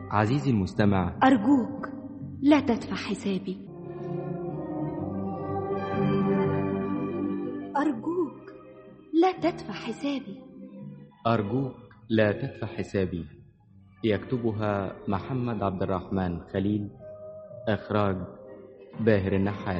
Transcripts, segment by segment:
عزيزي المستمع أرجوك لا تدفع حسابي أرجوك لا تدفع حسابي أرجوك لا تدفع حسابي يكتبها محمد عبد الرحمن خليل إخراج باهر النحال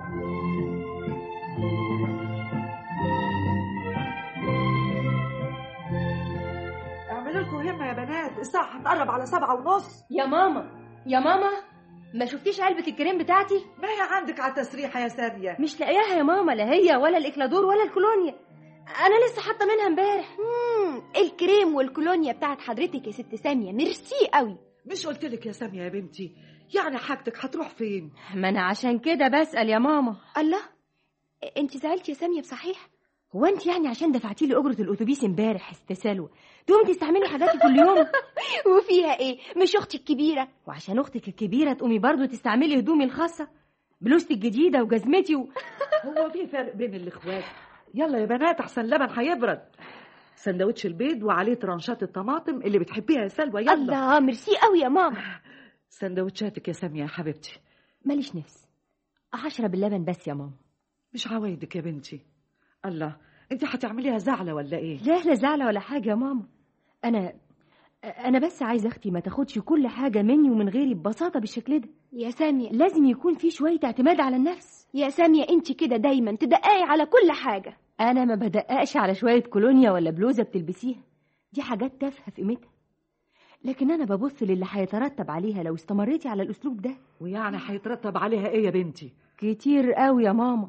اعملوا لكم همه يا بنات الساعه هتقرب على سبعة ونص يا ماما يا ماما ما شفتيش علبة الكريم بتاعتي؟ ما هي عندك على التسريحه يا ساميه مش لاقياها يا ماما لا هي ولا الإكلادور ولا الكولونيا أنا لسه حاطة منها امبارح مم. الكريم والكولونيا بتاعت حضرتك يا ست سامية ميرسي قوي مش قلت لك يا ساميه يا بنتي يعني حاجتك هتروح فين ما أنا عشان كده بسأل يا ماما الله انت زعلتي يا سامية بصحيح هو أنت يعني عشان دفعتي لي أجرة الأتوبيس امبارح يا ست سلوى تقومي تستعملي حاجاتي كل يوم وفيها ايه مش اختي الكبيرة وعشان أختك الكبيرة تقومي برضو تستعملي هدومي الخاصة بلوزتي الجديدة وجزمتي و... هو في فرق بين الاخوات يلا يا بنات احسن لبن هيبرد سندوتش البيض وعليه ترانشات الطماطم اللي بتحبيها يا سلوى يلا الله ميرسي قوي يا ماما سندوتشاتك يا ساميه يا حبيبتي ماليش نفس هشرب اللبن بس يا ماما مش عوايدك يا بنتي الله انت هتعمليها زعله ولا ايه لا لا زعلة ولا حاجة يا ماما أنا أنا بس عايزة أختي ما تاخدش كل حاجة مني ومن غيري ببساطة بالشكل ده يا سامية لازم يكون في شوية اعتماد على النفس يا سامية انت كده دايما تدققي على كل حاجة أنا ما بدققش على شوية كولونيا ولا بلوزة بتلبسيها دي حاجات تافهة في قيمتها لكن أنا ببص للي هيترتب عليها لو استمريتي على الأسلوب ده ويعني هيترتب عليها ايه يا بنتي كتير قوي يا ماما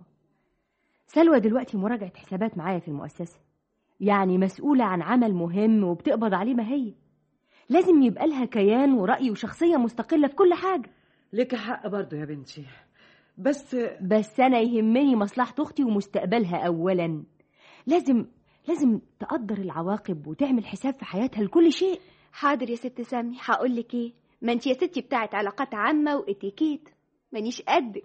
سلوى دلوقتي مراجعة حسابات معايا في المؤسسة يعني مسؤولة عن عمل مهم وبتقبض عليه ما هي لازم يبقى لها كيان ورأي وشخصية مستقلة في كل حاجة لك حق برضه يا بنتي بس بس أنا يهمني مصلحة أختي ومستقبلها أولا لازم لازم تقدر العواقب وتعمل حساب في حياتها لكل شيء حاضر يا ست سامية هقول لك ايه ما انت يا ستي بتاعت علاقات عامة واتيكيت مانيش قدك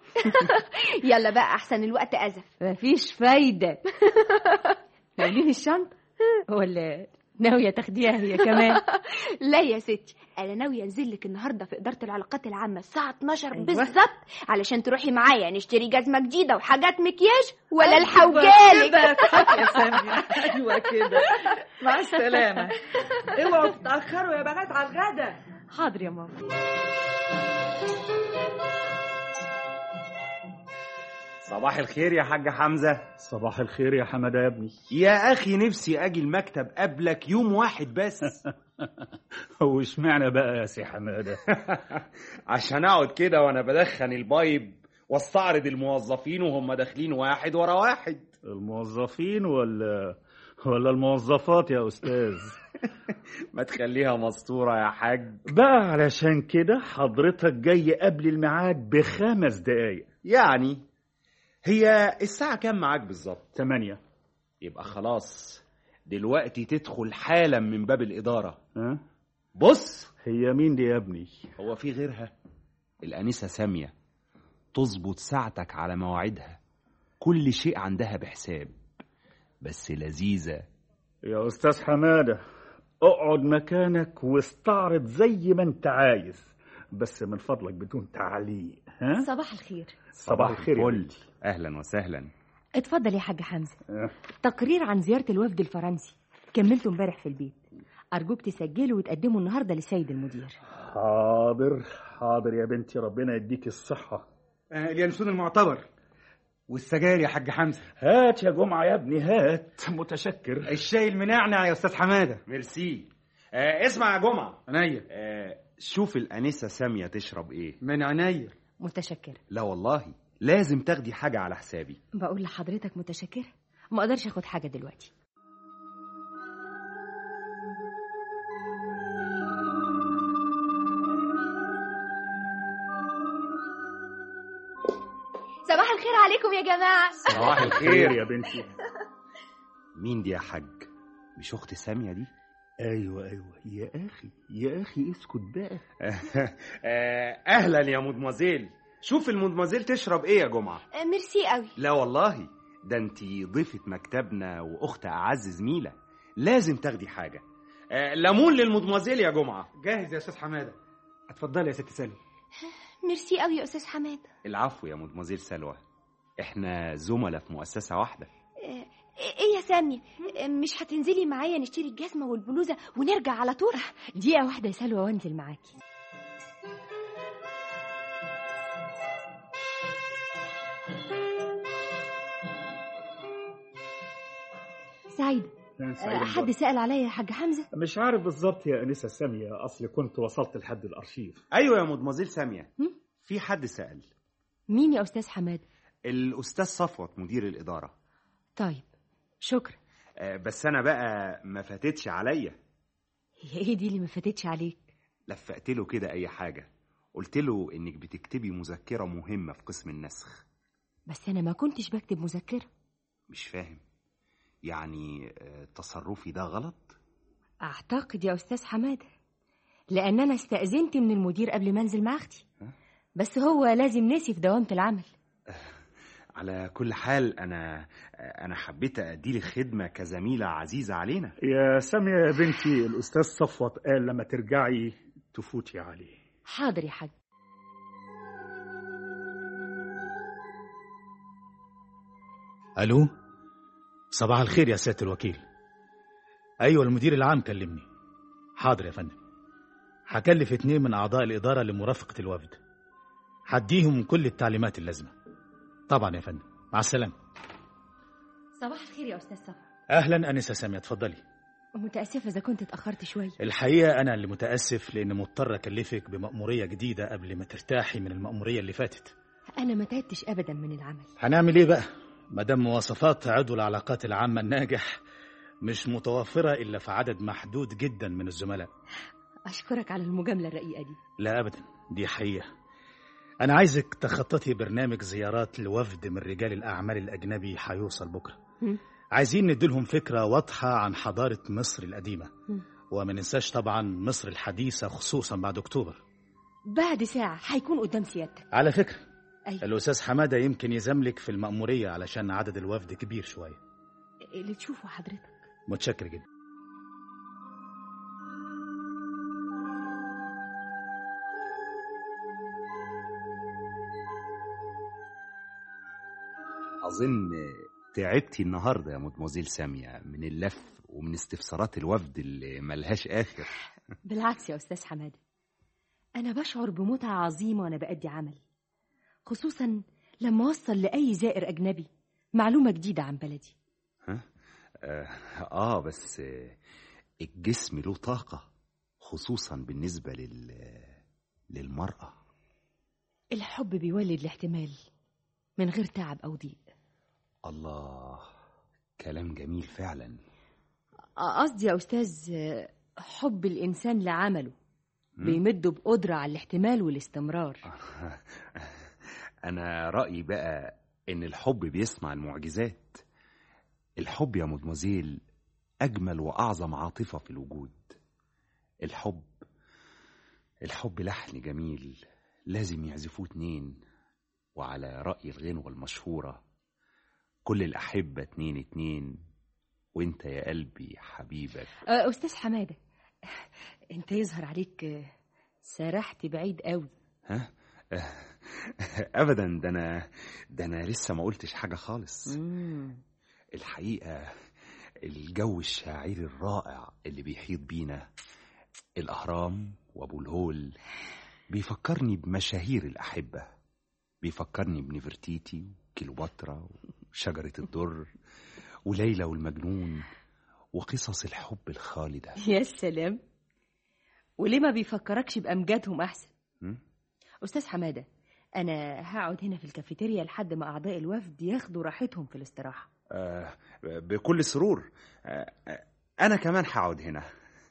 يلا بقى احسن الوقت ازف مفيش فايدة ناولين الشنطة ولا ناوية تاخديها هي كمان لا يا ستي انا ناويه انزل لك النهارده في اداره العلاقات العامه الساعه 12 أيوة. بالظبط علشان تروحي معايا نشتري جزمه جديده وحاجات مكياج ولا الحوجالك كده يا سامية ايوه كده مع السلامه اوعوا تتاخروا يا بنات على الغدا حاضر يا ماما صباح الخير يا حاج حمزة صباح الخير يا حمادة يا ابني يا أخي نفسي أجي المكتب قبلك يوم واحد بس هو اشمعنى بقى يا سي حمادة عشان أقعد كده وأنا بدخن البايب واستعرض الموظفين وهم داخلين واحد ورا واحد الموظفين ولا ولا الموظفات يا أستاذ ما تخليها مسطورة يا حاج بقى علشان كده حضرتك جاي قبل الميعاد بخمس دقايق يعني هي الساعة كام معاك بالظبط تمانية يبقى خلاص دلوقتي تدخل حالا من باب الإدارة ها بص هي مين دي يا ابني هو في غيرها الأنسة سامية تظبط ساعتك على مواعيدها كل شيء عندها بحساب بس لذيذة يا أستاذ حمادة اقعد مكانك واستعرض زي ما انت عايز بس من فضلك بدون تعليق ها صباح الخير صباح الخير يا الفل. بنتي. أهلا وسهلا اتفضل يا حاج حمزة أه. تقرير عن زيارة الوفد الفرنسي كملته امبارح في البيت أرجوك تسجله وتقدمه النهاردة للسيد المدير حاضر حاضر يا بنتي ربنا يديك الصحة آه، اليانسون المعتبر والسجاير يا حاج حمزه هات يا جمعة يا ابني هات متشكر الشاي المنعنع يا استاذ حماده ميرسي آه اسمع يا جمعة عينيا آه شوف الأنسة سامية تشرب إيه من عينيا متشكرة لا والله لازم تاخدي حاجة على حسابي بقول لحضرتك متشكرة ما اقدرش اخد حاجة دلوقتي صباح الخير عليكم يا جماعه صباح خير يا بنتي مين دي يا حاج مش أخت سامية دي ايوه ايوه يا اخي يا اخي اسكت بقى آه أهلا يا مدمزيل شوف المدمزيل تشرب إيه يا جمعة آه، ميرسي قوي لا والله ده انت ضيفة مكتبنا واخت اعز زميلة لازم تاخدي حاجة آه ليمون للمدموزيل يا جمعة جاهز يا استاذ حماده اتفضلي يا ست سلوى ميرسي قوي يا استاذ حماد العفو يا مدمزيل سلوى احنا زملاء في مؤسسة واحدة آه، ايه يا سامية آه، مش هتنزلي معايا نشتري الجزمة والبلوزة ونرجع على طول دقيقة واحدة يا سلوى وانزل معاكي سعيدة آه، حد سأل عليا يا حاج حمزة مش عارف بالظبط يا انسه ساميه اصل كنت وصلت لحد الارشيف ايوه يا مدمزيل سامية هم؟ في حد سأل مين يا أستاذ حماد الأستاذ صفوت مدير الإدارة طيب شكرا آه، بس أنا بقى ما فاتتش عليا هي ايه دي اللي ما فاتتش عليك لفقت له كده أي حاجة قلت له إنك بتكتبي مذكرة مهمة في قسم النسخ بس أنا ما كنتش بكتب مذكرة مش فاهم يعني آه، تصرفي ده غلط أعتقد يا أستاذ حمادة لأن أنا استأذنت من المدير قبل ما أنزل مع أختي ها؟ بس هو لازم نسي في دوامة العمل على كل حال أنا آه، أنا حبيت أدي لك خدمة كزميلة عزيزة علينا يا ساميه يا بنتي الاستاذ صفوت قال لما ترجعي تفوتي عليه حاضر يا حاج الو صباح الخير يا سياده الوكيل ايوه المدير العام كلمني حاضر يا فندم هكلف اتنين من اعضاء الاداره لمرافقه الوفد هديهم كل التعليمات اللازمه طبعا يا فندم مع السلامه صباح الخير يا أستاذ صفا اهلا انسه ساميه اتفضلي متأسفة إذا كنت اتأخرت شوية الحقيقه انا اللي متاسف لان مضطر اكلفك بمأموريه جديده قبل ما ترتاحي من المأموريه اللي فاتت أنا ما تعبتش أبدا من العمل هنعمل ايه بقى ما دام مواصفات عضو العلاقات العامه الناجح مش متوفره الا في عدد محدود جدا من الزملاء أشكرك على المجاملة الرقيقة دي لا ابدا دي حقيقه انا عايزك تخططي برنامج زيارات لوفد من رجال الاعمال الاجنبي هيوصل بكره هم. عايزين نديلهم فكره واضحه عن حضاره مصر القديمه هم. وما ننساش طبعا مصر الحديثه خصوصا بعد اكتوبر بعد ساعة هيكون قدام سيادتك على فكره أيوة الاستاذ حماده يمكن يزاملك في المأموريه علشان عدد الوفد كبير شويه اللي تشوفه حضرتك متشكر جدا أظن تعبتي النهاردة يا مدموزيل سامية من اللف ومن استفسارات الوفد اللي ملهاش آخر بالعكس يا أستاذ حمادة أنا بشعر بمتعة عظيمة وأنا بأدي عمل خصوصا لما أوصل لأي زائر أجنبي معلومة جديدة عن بلدي آه, آه بس آه، الجسم له طاقة خصوصا بالنسبة لل للمرأة الحب بيولد الاحتمال من غير تعب أو ضيق الله كلام جميل فعلا قصدي يا أستاذ حب الإنسان لعمله مم. بيمده بقدرة على الاحتمال والاستمرار أنا رأيي بقى إن الحب بيصنع المعجزات الحب يا مدموزيل أجمل وأعظم عاطفة في الوجود الحب الحب لحن جميل لازم يعزفوه اتنين وعلى رأي الغنوة المشهورة كل الأحبة اتنين اتنين وانت يا قلبي حبيبك آه، أستاذ حمادة أنت يظهر عليك آه، سرحت بعيد قوي ها ابدا ده انا ده انا لسه ما قلتش حاجه خالص الحقيقه الجو الشاعري الرائع اللي بيحيط بينا الاهرام وابو الهول بيفكرني بمشاهير الاحبه بيفكرني بنفرتيتي وكيلوباترا وشجره الدر وليلى والمجنون وقصص الحب الخالده يا سلام وليه ما بيفكركش بأمجادهم أحسن م? أستاذ حمادة أنا هقعد هنا في الكافيتيريا لحد ما أعضاء الوفد ياخدوا راحتهم في الاستراحة آه بكل سرور آه آه، انا كمان هقعد هنا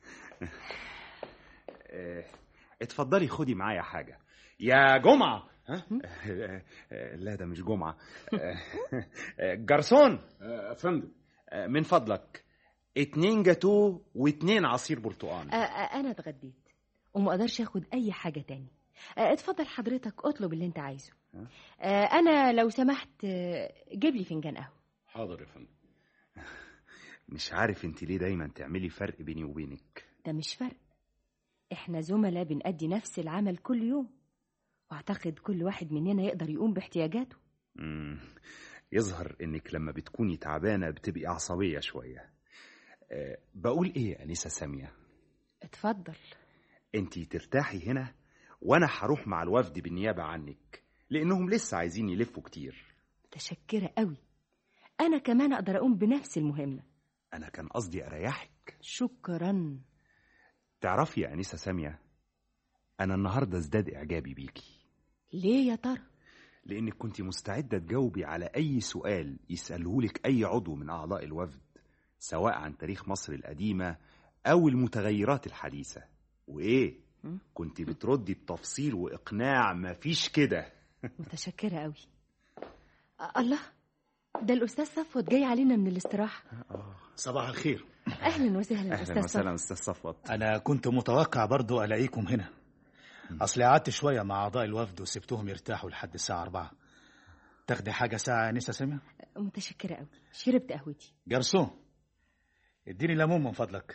آه، اتفضلي خدي معايا حاجه يا جمعه ها آه، آه، لا ده مش جمعه آه، آه، جرسون يا فندم آه، من فضلك اتنين جاتو واتنين عصير برتقال آه، آه، أنا اتغديت وما أقدرش أخد أي حاجة تاني آه، اتفضل حضرتك اطلب اللي أنت عايزه آه، أنا لو سمحت آه، جيب لي فنجان قهوة حاضر يا فندم مش عارف انت ليه دايما تعملي فرق بيني وبينك ده مش فرق احنا زملاء بنأدي نفس العمل كل يوم واعتقد كل واحد مننا يقدر يقوم باحتياجاته مم. يظهر انك لما بتكوني تعبانه بتبقي عصبيه شويه أه بقول ايه يا انسه ساميه اتفضل انت ترتاحي هنا وانا هروح مع الوفد بالنيابه عنك لانهم لسه عايزين يلفوا كتير متشكرة قوي أنا كمان أقدر أقوم بنفس المهمة انا كان قصدي اريحك شكرا تعرفي يا انسه ساميه انا النهارده ازداد اعجابي بيكي ليه يا ترى لانك كنت مستعده تجاوبي على اي سؤال يسالهولك اي عضو من اعضاء الوفد سواء عن تاريخ مصر القديمه او المتغيرات الحديثه وايه م? كنت بتردي بتفصيل واقناع مفيش كده متشكرة قوي أ- الله ده الأستاذ صفوت جاي علينا من الاستراحة صباح الخير أهلا وسهلا اهلا أستاذ وسهلا صفوت استاذ صفوت أنا كنت متوقع برضو ألاقيكم هنا أصلي قعدت شوية مع أعضاء الوفد وسبتهم يرتاحوا لحد الساعة أربعة تاخدي حاجة ساعة يا نسا سامية؟ متشكرة قوي شربت قهوتي جرسون اديني ليمون من فضلك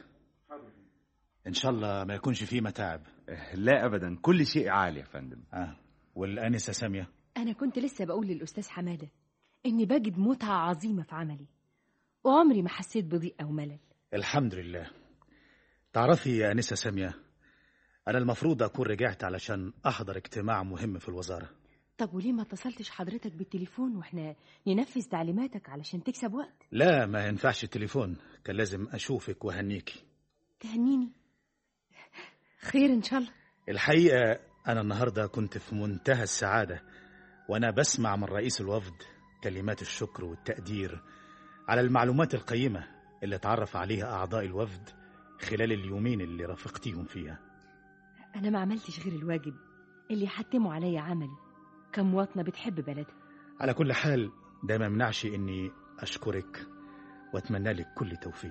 إن شاء الله ما يكونش فيه متاعب لا ابدا كل شيء عالي يا فندم آه. والأنسة سامية أنا كنت لسه بقول للأستاذ حمادة إني بجد متعة عظيمة في عملي وعمري ما حسيت بضيق أو ملل الحمد لله تعرفي يا أنسة سامية أنا المفروض أكون رجعت علشان أحضر اجتماع مهم في الوزارة طب وليه ما اتصلتش حضرتك بالتليفون واحنا ننفذ تعليماتك علشان تكسب وقت لا ما ينفعش التليفون كان لازم أشوفك وهنيكي تهنيني خير إن شاء الله الحقيقة أنا النهاردة كنت في منتهى السعادة وأنا بسمع من رئيس الوفد كلمات الشكر والتقدير على المعلومات القيمة اللي اتعرف عليها أعضاء الوفد خلال اليومين اللي رافقتيهم فيها أنا ما عملتش غير الواجب اللي يحتموا عليا عملي كمواطنة بتحب بلدها على كل حال ده ما يمنعش إني أشكرك وأتمنى لك كل توفيق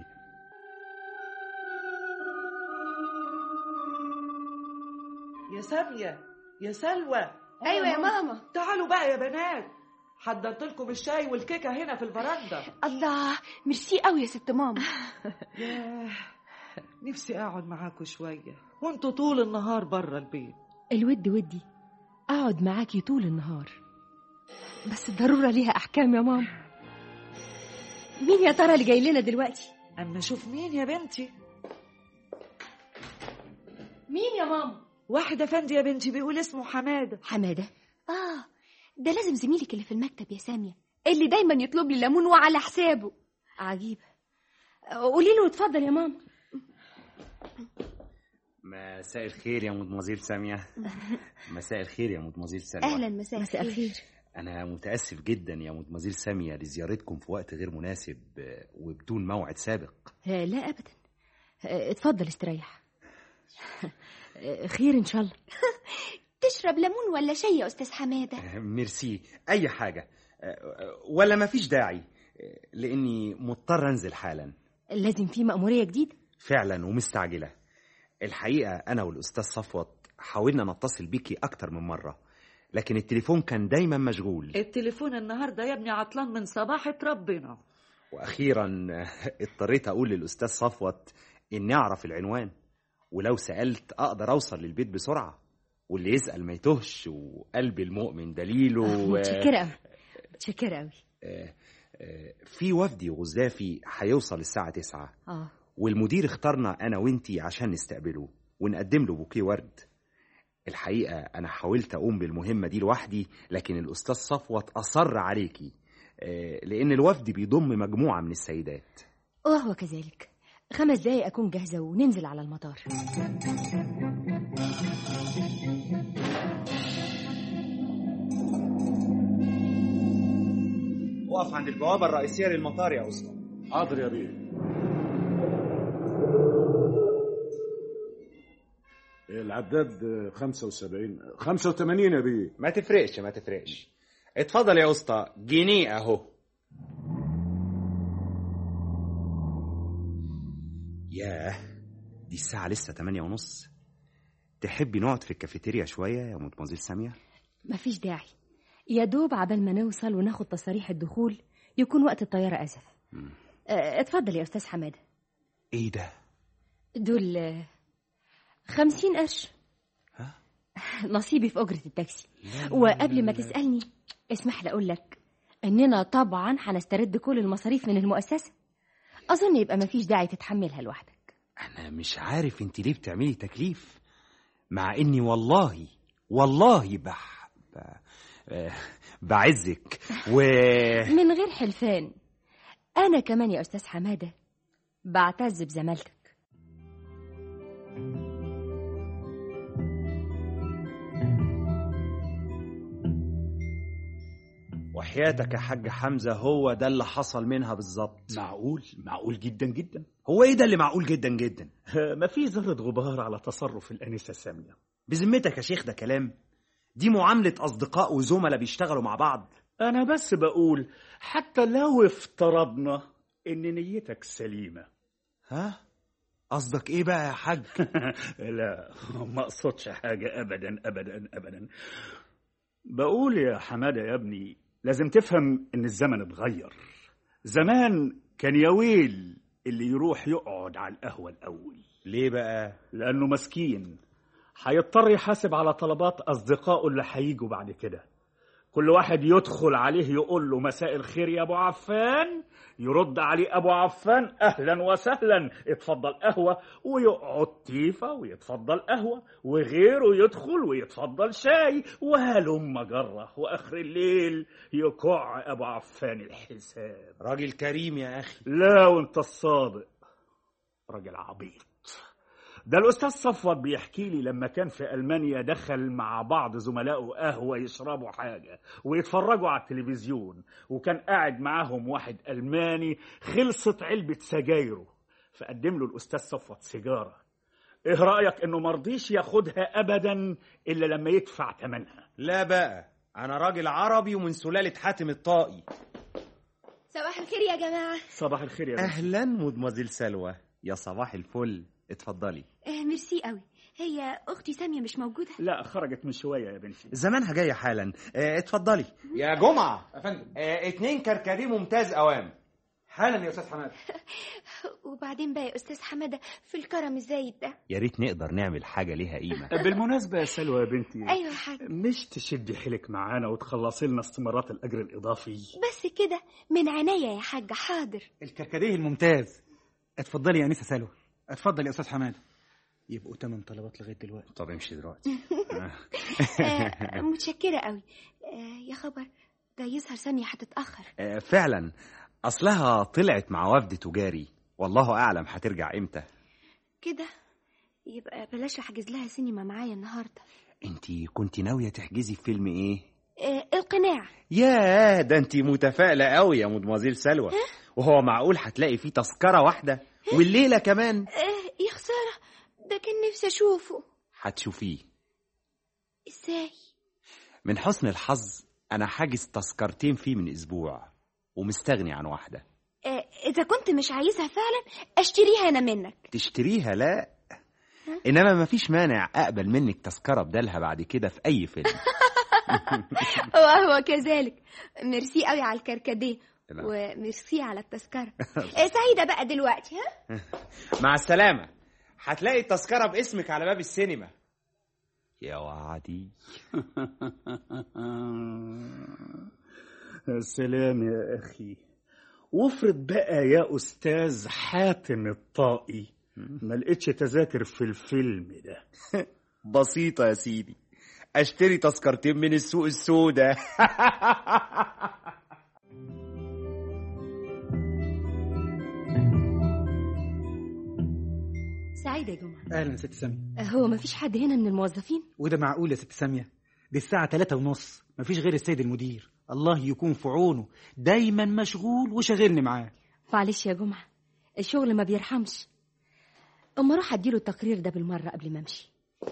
يا سامية يا سلوى ايوه يا ماما تعالوا بقى يا بنات حضرت لكم الشاي والكيكة هنا في الفرندا الله ميرسي قوي يا ست ماما ياه نفسي اقعد معاكم شوية وانتوا طول النهار بره البيت الود ودي أقعد معاكي طول النهار بس الضرورة ليها أحكام يا ماما مين يا ترى اللي جاي لنا دلوقتي اما اشوف مين يا بنتي مين يا ماما واحد افندي يا بنتي بيقول اسمه حمادة حمادة اه ده لازم زميلك اللي في المكتب يا سامية اللي دايما يطلب لي ليمون وعلى حسابه عجيبة قولي له اتفضل يا ماما مساء الخير يا مدموزيل سامية مساء الخير يا مدموزيل سامية اهلا مساء مساء الخير أنا متأسف جدا يا مدموزيل سامية لزيارتكم في وقت غير مناسب آه، وبدون موعد سابق آه، لا أبدا آه، اتفضل استريح آه، خير إن شاء الله تشرب ليمون ولا شاي يا استاذ حماده آه، ميرسي أي حاجة آه، آه، ولا مفيش داعي آه، لأني مضطر أنزل حالا لازم في مأمورية جديدة فعلا ومستعجلة الحقيقة أنا والأستاذ صفوت حاولنا نتصل بيكي أكتر من مرة لكن التليفون كان دايما مشغول التليفون النهاردة يا ابني عطلان من صباحة ربنا وأخيرا اضطريت أقول للأستاذ صفوت إني أعرف العنوان ولو سألت أقدر أوصل للبيت بسرعة واللي يسأل ما يتهش وقلب المؤمن دليله متشكرة أوي متشكرة أوي آه، آه، في وفد غزافي هيوصل الساعة تسعة اه والمدير اختارنا أنا وإنتي عشان نستقبله ونقدم له بوكيه ورد الحقيقة أنا حاولت أقوم بالمهمة دي لوحدي لكن الأستاذ صفوت أصر عليكي آه، لأن الوفد بيضم مجموعة من السيدات وهو كذلك خمس دقايق أكون جاهزة وننزل على المطار وقف عند البوابة الرئيسية للمطار يا أسطى حاضر يا بيه العداد 75 85 يا بيه ما تفرقش ما تفرقش اتفضل يا اسطى جنيه اهو ياه دي الساعة لسه تمانية ونص تحبي نقعد في الكافيتيريا شوية يا مدموزيل سامية؟ مفيش داعي يا دوب عبال ما نوصل وناخد تصاريح الدخول يكون وقت الطيارة أزف مم. آه، اتفضل يا أستاذ حمادة ايه ده؟ دول آه، خمسين قرش ها؟ نصيبي في أجرة التاكسي لا، لا، وقبل لا، ما لا. تسألني اسمح لي أقول لك إننا طبعا هنسترد كل المصاريف من المؤسسة أظن يبقى مفيش داعي تتحملها لوحدك انا مش عارف انت ليه بتعملي تكليف مع اني والله والله بح ب... آه، بعزك و من غير حلفان أنا كمان يا أستاذ حمادة بعتز بزمالتك وحياتك يا حاج حمزه هو ده اللي حصل منها بالظبط معقول معقول جدا جدا هو ايه ده اللي معقول جدا جدا ما في ذرة غبار على تصرف الأنسة سامية بذمتك يا شيخ ده كلام دي معامله اصدقاء وزملاء بيشتغلوا مع بعض أنا بس بقول حتى لو افترضنا إن نيتك سليمة ها قصدك ايه بقى يا حاج لا ما أقصدش حاجة أبدا أبدا أبدا بقول يا حمادة يا ابني لازم تفهم إن الزمن اتغير زمان كان يا ويل اللي يروح يقعد على القهوة الأول ليه بقى لأنه مسكين هيضطر يحاسب على طلبات أصدقائه اللي هيجوا بعد كده كل واحد يدخل عليه يقول له مساء الخير يا أبو عفان يرد عليه أبو عفان أهلا وسهلا اتفضل قهوة ويقعد تيفا ويتفضل قهوة وغيره يدخل ويتفضل شاي وهلم جرة وآخر الليل يقع أبو عفان الحساب راجل كريم يا اخي لا وانت الصادق راجل عبيط ده الأستاذ صفوت بيحكي لي لما كان في ألمانيا دخل مع بعض زملائه قهوة يشربوا حاجة ويتفرجوا على التلفزيون وكان قاعد معاهم واحد ألماني خلصت علبة سجايره فقدم له الأستاذ صفوت سيجارة إيه رأيك إنه مرضيش ياخدها أبدا إلا لما يدفع ثمنها لا بقى انا راجل عربي ومن سلاله حاتم الطائي صباح الخير يا جماعة صباح الخير يا بنتي. اهلا مدمزيل سلوى يا صباح الفل اتفضلي آه ميرسي قوي هي أختي سامية مش موجودة لا خرجت من شوية يا بنتي زمانها جايه حالا اه اتفضلي يا جمعه يا فندم اه اتنين كركديه ممتاز اوام حالا يا استاذ حماد وبعدين بقى يا أستاذ حمادة في الكرم الزايد ده يا ريت نقدر نعمل حاجه ليها قيمه بالمناسبة يا سلوى يا بنتي أيوة يا حاج مش تشدي حيلك معانا وتخلصي لنا استمارات الأجر الإضافي بس كده من عينيا يا حاج حاضر الكركديه الممتاز اتفضلي يا انسه سلوى اتفضل يا استاذ حماد يبقوا تمن طلبات لغايه دلوقتي طب امشي دلوقتي آه متشكرة قوي آه يا خبر ده يظهر سامية هتتأخر اه فعلا اصلها طلعت مع وفد تجاري والله اعلم هترجع امتى كده يبقى بلاش احجز لها سينما معايا النهارده انتي كنت ناويه تحجزي فيلم ايه آه القناع ياه ده انتي متفائله قوي يا مدمزيل سلوى وهو معقول هتلاقي فيه تذكره واحده والليله كمان آه يا خسارة ده كان نفسي اشوفه هتشوفيه ازاي من حسن الحظ انا حاجز تذكرتين فيه من اسبوع ومستغني عن واحده آه اذا كنت مش عايزها فعلا اشتريها انا منك تشتريها لا انما مفيش مانع اقبل منك تذكره بدلها بعد كده في اي فيلم وهو كذلك ميرسي قوي على الكركديه لا. وميرسي على التذكرة آه سعيدة بقى دلوقتي ها مع السلامه هتلاقي التذكره باسمك على باب السينما يا وعدي سلام يا أخي وافرض بقى يا أستاذ حاتم الطائي ما لقيتش تذاكر في الفيلم ده بسيطه يا سيدي اشتري تذكرتين من السوق السوداء سعيدة يا جمعة اهلا يا ست ساميه هو مفيش حد هنا من الموظفين وده معقول يا ست ساميه دي الساعه تلاتة ونص مفيش غير السيد المدير الله يكون في عونه دايما مشغول وشاغلني معاه معلش يا جمعة الشغل ما بيرحمش اما اروح اديله التقرير ده بالمرة قبل ما امشي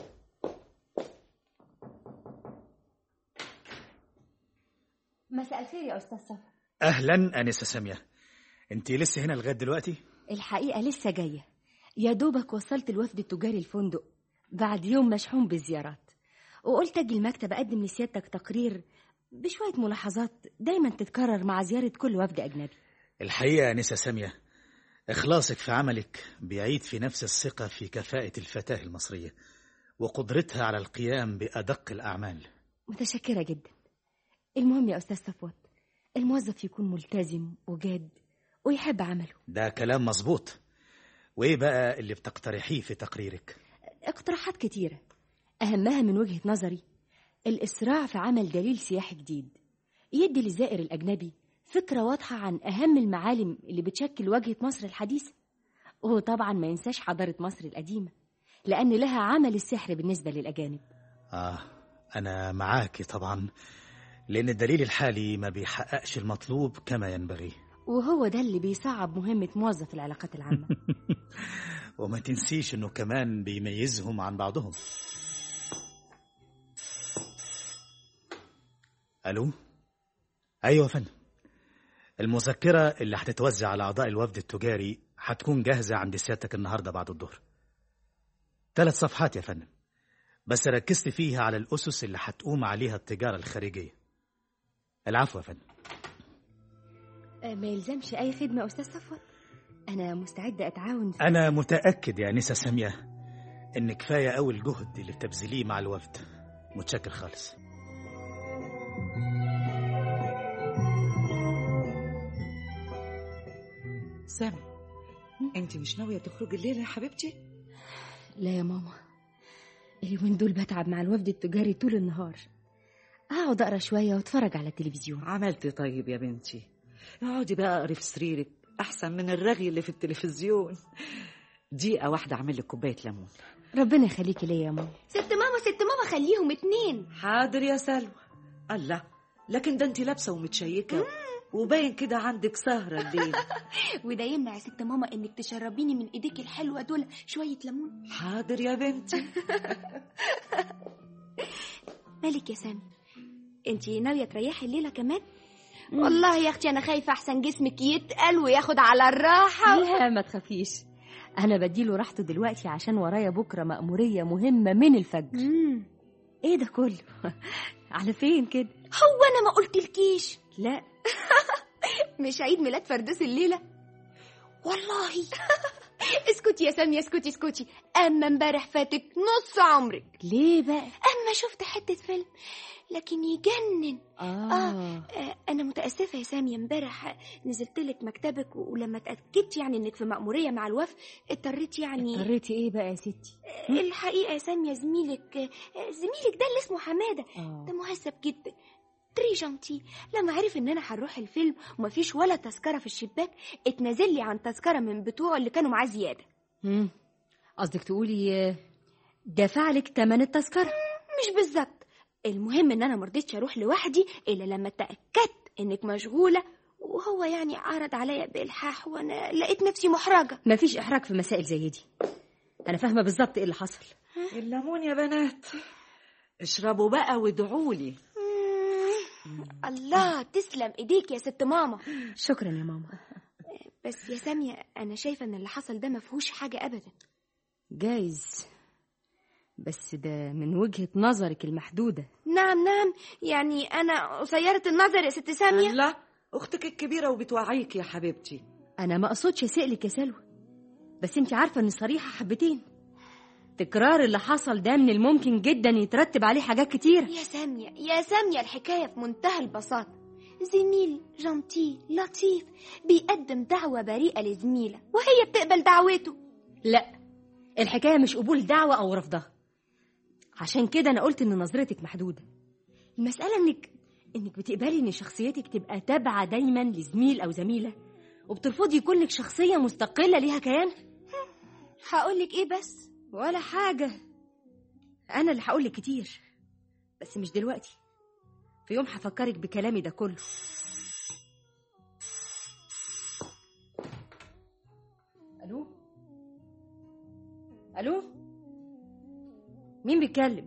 مساء الخير يا استاذ صفا اهلا انسه ساميه انت لسه هنا لغايه دلوقتي الحقيقة لسه جاية يا دوبك وصلت الوفد التجاري الفندق بعد يوم مشحون بالزيارات وقلت اجي المكتب اقدم لسيادتك تقرير بشوية ملاحظات دايما تتكرر مع زيارة كل وفد أجنبي الحقيقه انسه ساميه إخلاصك في عملك بيعيد في نفس الثقة في كفاءة الفتاة المصرية وقدرتها على القيام بأدق الأعمال متشكرة جدا المهم يا أستاذ صفوت الموظف يكون ملتزم وجاد ويحب عمله ده كلام مظبوط وإيه بقى اللي بتقترحيه في تقريرك؟ اقتراحات كتيرة أهمها من وجهة نظري الإسراع في عمل دليل سياحي جديد يدي للزائر الأجنبي فكرة واضحة عن أهم المعالم اللي بتشكل واجهة مصر الحديثة وطبعا ما ينساش حضارة مصر القديمة لأن لها عمل السحر بالنسبة للأجانب آه أنا معاكي طبعا لأن الدليل الحالي ما بيحققش المطلوب كما ينبغي وهو ده اللي بيصعب مهمة موظف العلاقات العامة وما تنسيش إنه كمان بيميزهم عن بعضهم ألو أيوة يا فندم المذكرة اللي هتتوزع على أعضاء الوفد التجاري هتكون جاهزة عند سيادتك النهاردة بعد الظهر ثلاث صفحات يا فندم بس ركزت فيها على الأسس اللي هتقوم عليها التجارة الخارجية العفو يا فندم أه، ما يلزمش أي خدمة يا أستاذ صفوت أنا مستعدة أتعاون في أنا متأكد يا أنسة سامية إن كفاية أوي الجهد اللي بتبذليه مع الوفد متشكر خالص سامي انت مش ناويه تخرجي الليله يا حبيبتي لا يا ماما اليومين دول بتعب مع الوفد التجاري طول النهار أقعد أقرأ شوية وأتفرج على التلفزيون عملتي طيب يا بنتي اقعدي بقى اقري في سريرك احسن من الرغي اللي في التلفزيون دقيقه واحده اعمل لك كوبايه ليمون ربنا يخليكي ليا يا ماما ست ماما ست ماما خليهم اتنين حاضر يا سلوى الله لكن ده انت لابسه ومتشيكه وباين كده عندك سهره الليل وده يمنع يا ست ماما انك تشربيني من ايديك الحلوه دول شويه ليمون حاضر يا بنتي مالك يا سامي انتي ناويه تريحي الليله كمان والله يا اختي انا خايفه احسن جسمك يتقل وياخد على الراحه لا ما تخافيش أنا بديله راحته دلوقتي عشان ورايا بكرة مأمورية مهمة من الفجر مم. إيه ده كله على فين كده هو انا ما قلتلكيش لا مش عيد ميلاد فردوس الليله والله اسكتي يا سامية اسكتي اسكتي اما امبارح فاتك نص عمرك ليه بقى اما شفت حته فيلم لكن يجنن آه, آه، انا متاسفه يا سامية امبارح نزلت لك مكتبك ولما اتاكدت يعني انك في مأموريه مع الوفد اضطريت يعني اضطريتي إيه بقى يا ستي الحقيقه يا سامية زميلك آه، زميلك ده اللي اسمه حماده آه. ده مهذب جدا تري جانتي لما عرف ان انا هنروح الفيلم ومفيش ولا تذكره في الشباك اتنازل لي عن تذكره من بتوعه اللي كانوا معاه زياده مم. قصدك تقولي آه، دفع لك تمن التذكرة مش بالظبط المهم ان انا مرضتش اروح لوحدي الا لما اتاكدت انك مشغوله وهو يعني عرض عليا بالحاح وانا لقيت نفسي محرجه مفيش إحراج في مسائل زي دي أنا فاهمة بالظبط إيه اللي حصل الليمون يا بنات اشربوا بقى وادعوا لي مم. الله تسلم ايديك يا ست ماما شكرا يا ماما بس يا سامية انا شايفه ان اللي حصل ده مفهوش حاجه ابدا جايز بس ده من وجهة نظرك المحدودة نعم نعم يعني انا قصيره النظر يا ست سامية لا اختك الكبيره وبتوعيك يا حبيبتي أنا ما أقصدش أسألك يا سلوى بس أنت عارفة إن صريحة حبتين تكرار اللي حصل ده من الممكن جدا يترتب عليه حاجات كتير يا سامية يا سامية الحكاية في منتهى البساطة زميل جنتي لطيف بيقدم دعوة بريئة لزميلة وهي بتقبل دعوته لا الحكاية مش قبول دعوة أو رفضها عشان كده أنا قلت إن نظرتك محدودة المسألة إنك إنك بتقبلي إن شخصيتك تبقى تابعة دايما لزميل أو زميلة وبترفضي يكون لك شخصية مستقلة ليها كيان هقولك ايه بس ولا حاجة أنا اللي هقولك كتير بس مش دلوقتي في يوم هفكرك بكلامي ده كله ألو ألو مين بيتكلم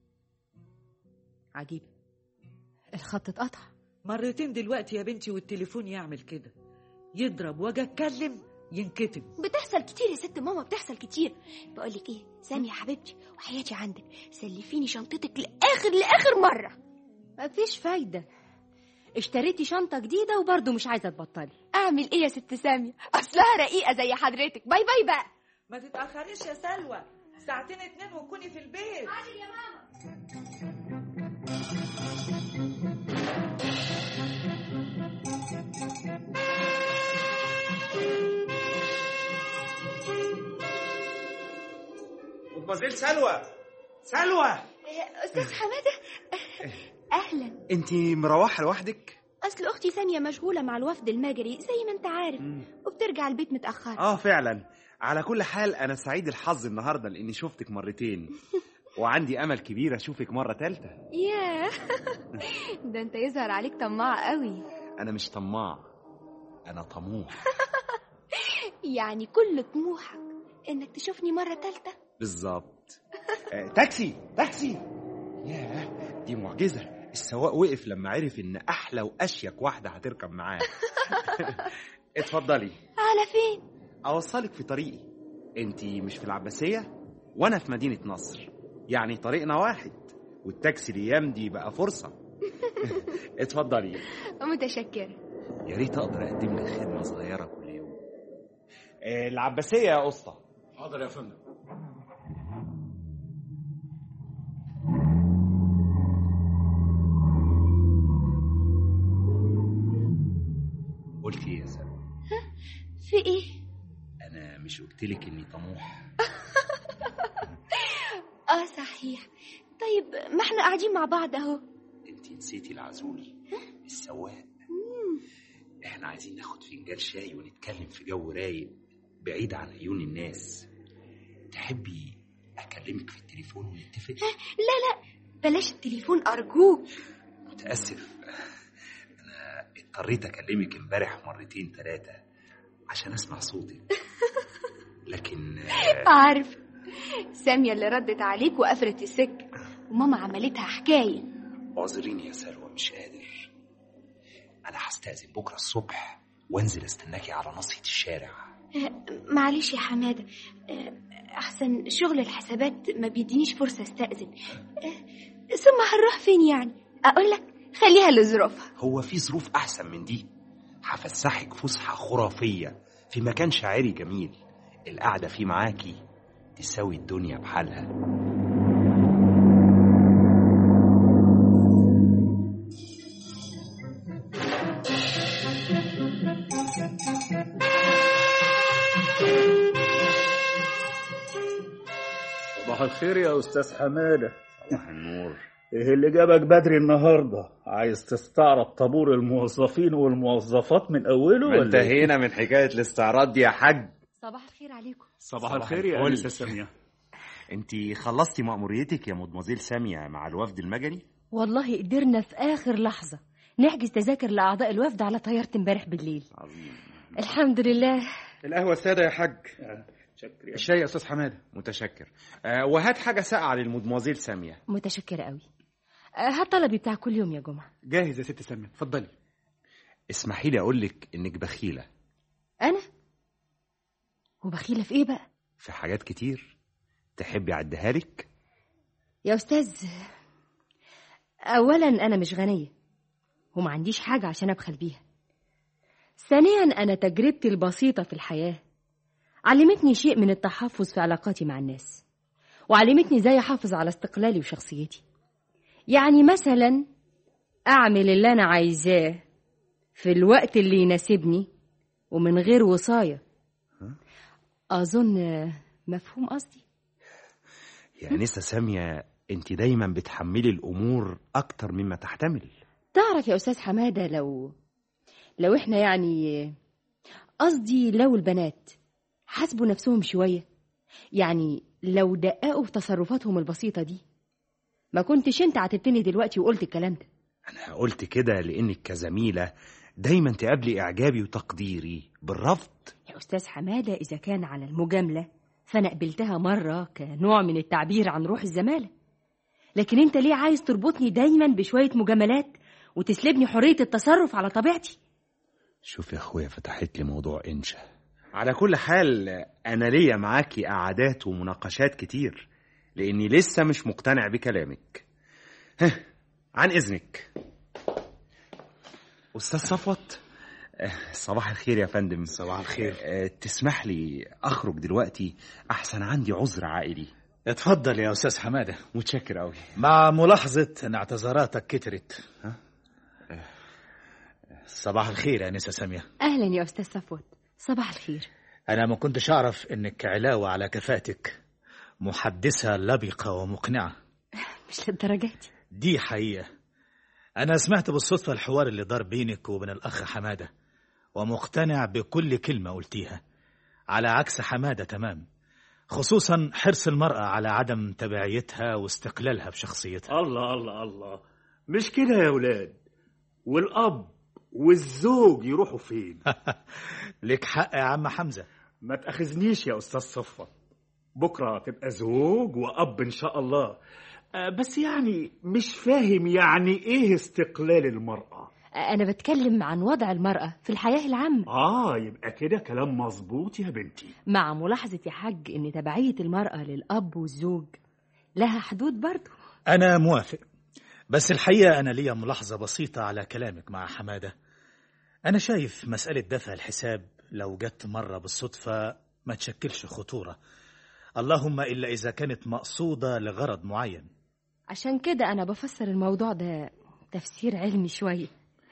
عجيب الخط اتقطع مرتين دلوقتي يا بنتي والتليفون يعمل كده يضرب واجي اتكلم ينكتم بتحصل كتير يا ست ماما بتحصل كتير بقولك ايه سامية يا حبيبتي وحياتي عندك سلفيني شنطتك لاخر لاخر مرة مفيش فايدة اشتريتي شنطة جديدة وبرضه مش عايزة تبطلي اعمل ايه يا ست ساميه اصلها رقيقه زي حضرتك باي باي بقى ما تتأخريش يا سلوى ساعتين اتنين وتكوني في البيت مدمزيل سلوى سلوى استاذ حماده اهلا انت مروحه لوحدك اصل اختي ساميه مشغوله مع الوفد المجري زي ما انت عارف وبترجع البيت متاخر اه فعلا على كل حال انا سعيد الحظ النهارده لاني شفتك مرتين وعندي امل كبير اشوفك مره تالتة ياه ده انت يظهر عليك طماع قوي انا مش طماع انا طموح يعني كل طموحك انك تشوفني مره تالتة بالظبط آه، تاكسي تاكسي ياه دي معجزه السواق وقف لما عرف ان احلى واشيك واحده هتركب معاه اتفضلي على فين اوصلك في طريقي انت مش في العباسيه وانا في مدينه نصر يعني طريقنا واحد والتاكسي الايام دي بقى فرصه اتفضلي متشكره يا ريت اقدر اقدم لك خدمه صغيره كل يوم آه، العباسيه يا اسطى حاضر يا فندم قلت ايه يا سلمى في ايه انا مش قلت لك اني طموح اه صحيح طيب ما احنا قاعدين مع بعض اهو انت نسيتي العزول السواق احنا عايزين ناخد فنجان شاي ونتكلم في جو رايق بعيد عن عيون الناس تحبي اكلمك في التليفون ونتفق لا لا بلاش التليفون ارجوك متاسف انا اضطريت اكلمك امبارح مرتين ثلاثه عشان اسمع صوتك لكن آه، عارف سامية اللي ردت عليك وقفلت السكة وماما عملتها حكاية اعذريني يا سلوى مش قادر انا هستأذن بكره الصبح وانزل استناكي على ناصية الشارع آه، معلش يا حمادة آه، أحسن شغل الحسابات ما بيدينيش فرصة استأذن آه، ثم هنروح فين يعني أقول لك خليها لظروفها هو في ظروف احسن من دي هفسحك فسحه خرافيه في مكان شاعري جميل القعده فيه معاكي تساوي الدنيا بحالها صباح الخير يا استاذ حماده صباح النور ايه اللي جابك بدري النهارده عايز تستعرض طابور الموظفين والموظفات من اوله ما ولا إيه؟ انتهينا من حكايه الاستعراض دي يا حاج صباح الخير عليكم صباح صباح الخير يا الفل. انسه ساميه انت خلصتي مأموريتك يا مدمزيل سامية مع الوفد المجري والله قدرنا في آخر لحظة نحجز تذاكر لأعضاء الوفد على طيارة امبارح بالليل عظيم الحمد لله القهوة السادة يا حاج شكرا يا الشاي يا أستاذ حمادة متشكر آه وهات حاجه ساقعه للمدمزيل سامية متشكرة قوي آه، هات طلبي بتاع كل يوم يا جمعة جاهز يا ست سامية اتفضلي اسمحي لي اقول لك انك بخيله أنا وبخيلة في إيه بقى في حاجات كتير تحبي اعديها لك يا أستاذ أولا أنا مش غنية وما عنديش حاجة عشان أبخل بيها ثانيا أنا تجربتي البسيطة في الحياة علمتني شيء من التحفظ في علاقاتي مع الناس وعلمتني ازاي احافظ على استقلالي وشخصيتي يعني مثلا اعمل اللي انا عايزاه في الوقت اللي يناسبني ومن غير وصاية اظن مفهوم قصدي يا انسه ساميه انت دايما بتحملي الامور اكتر مما تحتمل تعرف يا استاذ حماده لو لو احنا يعني قصدي لو البنات حاسبوا نفسهم شويه يعني لو دققوا في تصرفاتهم البسيطه دي ما كنتش انت عاتبتني دلوقتي وقلت الكلام ده انا قلت كده لانك كزميله دايما تقابلي اعجابي وتقديري بالرفض يا استاذ حماده اذا كان على المجامله فانا قبلتها مره كنوع من التعبير عن روح الزماله لكن انت ليه عايز تربطني دايما بشويه مجاملات وتسلبني حريه التصرف على طبيعتي شوف يا اخويا فتحت لي موضوع انشا على كل حال انا ليا معاكي قعدات ومناقشات كتير لاني لسه مش مقتنع بكلامك هه، عن اذنك استاذ صفوت آه، صباح الخير يا فندم صباح الخير آه، تسمح لي اخرج دلوقتي احسن عندي عذر عائلي اتفضل يا استاذ حماده متشكر قوي مع ملاحظه ان اعتذاراتك كترت ها؟ صباح الخير يا نسا ساميه أهلا يا أستاذ صفوت صباح الخير انا ما كنتش اعرف انك علاوه على كفاءتك محدثه لبقه ومقنعه مش للدرجة دي دي حقيقه انا سمعت بالصدفه الحوار اللي دار بينك وبين الاخ حماده ومقتنع بكل كلمه قلتيها على عكس حماده تمام خصوصا حرص المراه على عدم تبعيتها واستقلالها بشخصيتها الله الله الله مش كده يا ولاد والاب والزوج يروحوا فين لك حق يا عم حمزه ما تاخذنيش يا استاذ صفوت بكره تبقى زوج واب ان شاء الله آه، بس يعني مش فاهم يعني ايه استقلال المراه أنا بتكلم عن وضع المرأة في الحياة العامة اه يبقى كده كلام مظبوط يا بنتي مع ملاحظة يا حاج إن تبعية المرأة للأب والزوج لها حدود برضه انا موافق بس الحقيقه انا ليا ملاحظه بسيطه على كلامك مع حماده انا شايف مساله دفع الحساب لو جت مره بالصدفه ما تشكلش خطوره اللهم الا اذا كانت مقصوده لغرض معين عشان كده أنا بفسر الموضوع ده تفسير علمي شوية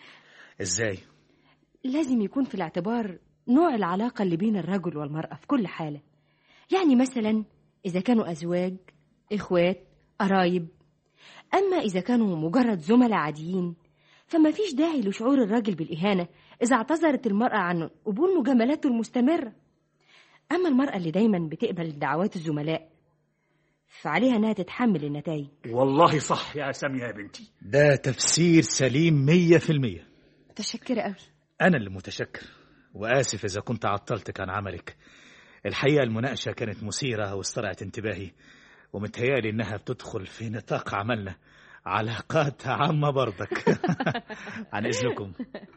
ازاي لازم يكون في الاعتبار نوع العلاقة اللي بين الرجل والمرأة في كل حالة يعني مثلا إذا كانوا أزواج إخوات قرايب أما إذا كانوا مجرد زملاء عاديين فما فيش داعي لشعور الراجل بالإهانة إذا اعتذرت المرأة عن قبول مجاملاته المستمرة أما المرأة اللي دايما بتقبل دعوات الزملاء فعليها إنها تتحمل النتائج والله صح يا ساميه يا بنتي ده تفسير سليم مية في المية متشكرة قوي أنا اللي متشكر وآسف إذا كنت عطلتك عن عملك الحقيقة المناقشة كانت مثيرة واسترعت انتباهي ومتهيألي إنها بتدخل في نطاق عملنا علاقات عامة برضك عن إذنكم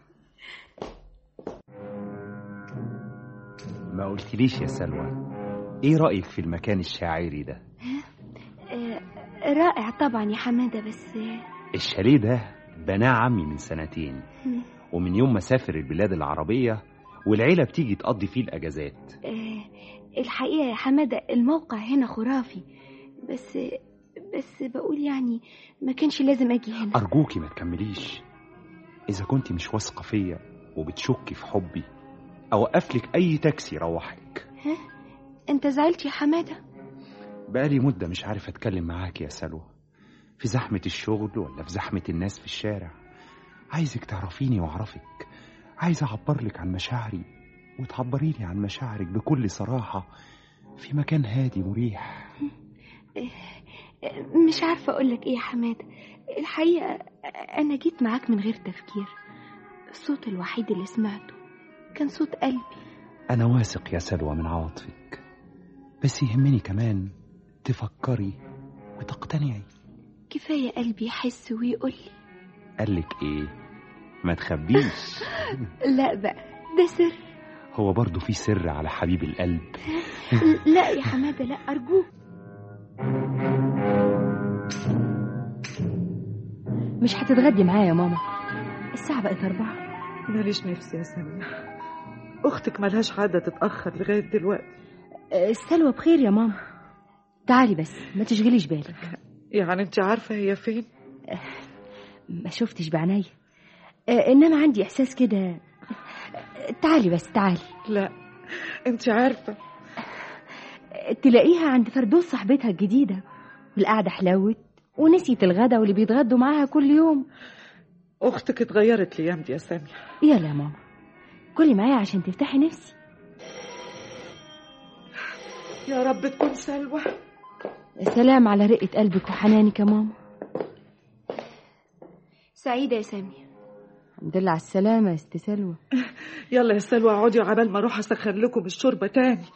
ما قلتليش يا سلوى ايه رايك في المكان الشاعري ده آه، رائع طبعا يا حمادة بس آه، الشاليه ده بناه عمي من سنتين مم. ومن يوم ما سافر البلاد العربيه والعيله بتيجي تقضي فيه الاجازات آه، الحقيقة يا حمادة الموقع هنا خرافي بس بس بقول يعني ما كانش لازم أجي هنا ارجوكي ما تكمليش اذا كنت مش واثقه فيا وبتشكي في حبي اوقف لك اي تاكسي يروحك أنت زعلت يا حمادة بقالي مده مش عارف اتكلم معاك يا سلوى في زحمه الشغل ولا في زحمه الناس في الشارع عايزك تعرفيني واعرفك عايز اعبر لك عن مشاعري وتعبري لي عن مشاعرك بكل صراحه في مكان هادي مريح آه، مش عارفة أقولك إيه يا حمادة الحقيقة أنا جيت معاك من غير تفكير الصوت الوحيد اللي سمعته كان صوت قلبي انا واثق يا سلوى من عواطفك بس يهمني كمان تفكري وتقتنعي كفاية قلبي يحس ويقولي قالك ايه ما تخبيش لا بقى ده سر هو برضو في سر على حبيب القلب لا يا حمادة لا أرجوك مش هتتغدي معايا يا ماما الساعة بقت أربعة ماليش نفسي يا سامية أختك ملهاش عادة تتأخر لغاية دلوقتي آه، السلوى بخير يا ماما تعالي بس ما تشغليش بالك يعني أنت عارفة هي فين؟ ما شفتش بعينيا آه، انما عندي احساس كده آه، تعالي بس تعالي لا أنت عارفة آه، تلاقيها عند فردوس صاحبتها الجديدة القعدة حلوت ونسيت الغدا واللي بيتغدوا معاها كل يوم أختك اتغيرت الأيام دي يا سامية يلا يا ماما كلي معايا عشان تفتحي نفسي يا رب تكون سلوى سلام على رقة قلبك وحنانك يا ماما سعيدة يا سامية الحمد لله على السلامة يا ست سلوى يلا يا سلوى اقعدي عبال ما أروح أسخن لكم الشوربة تاني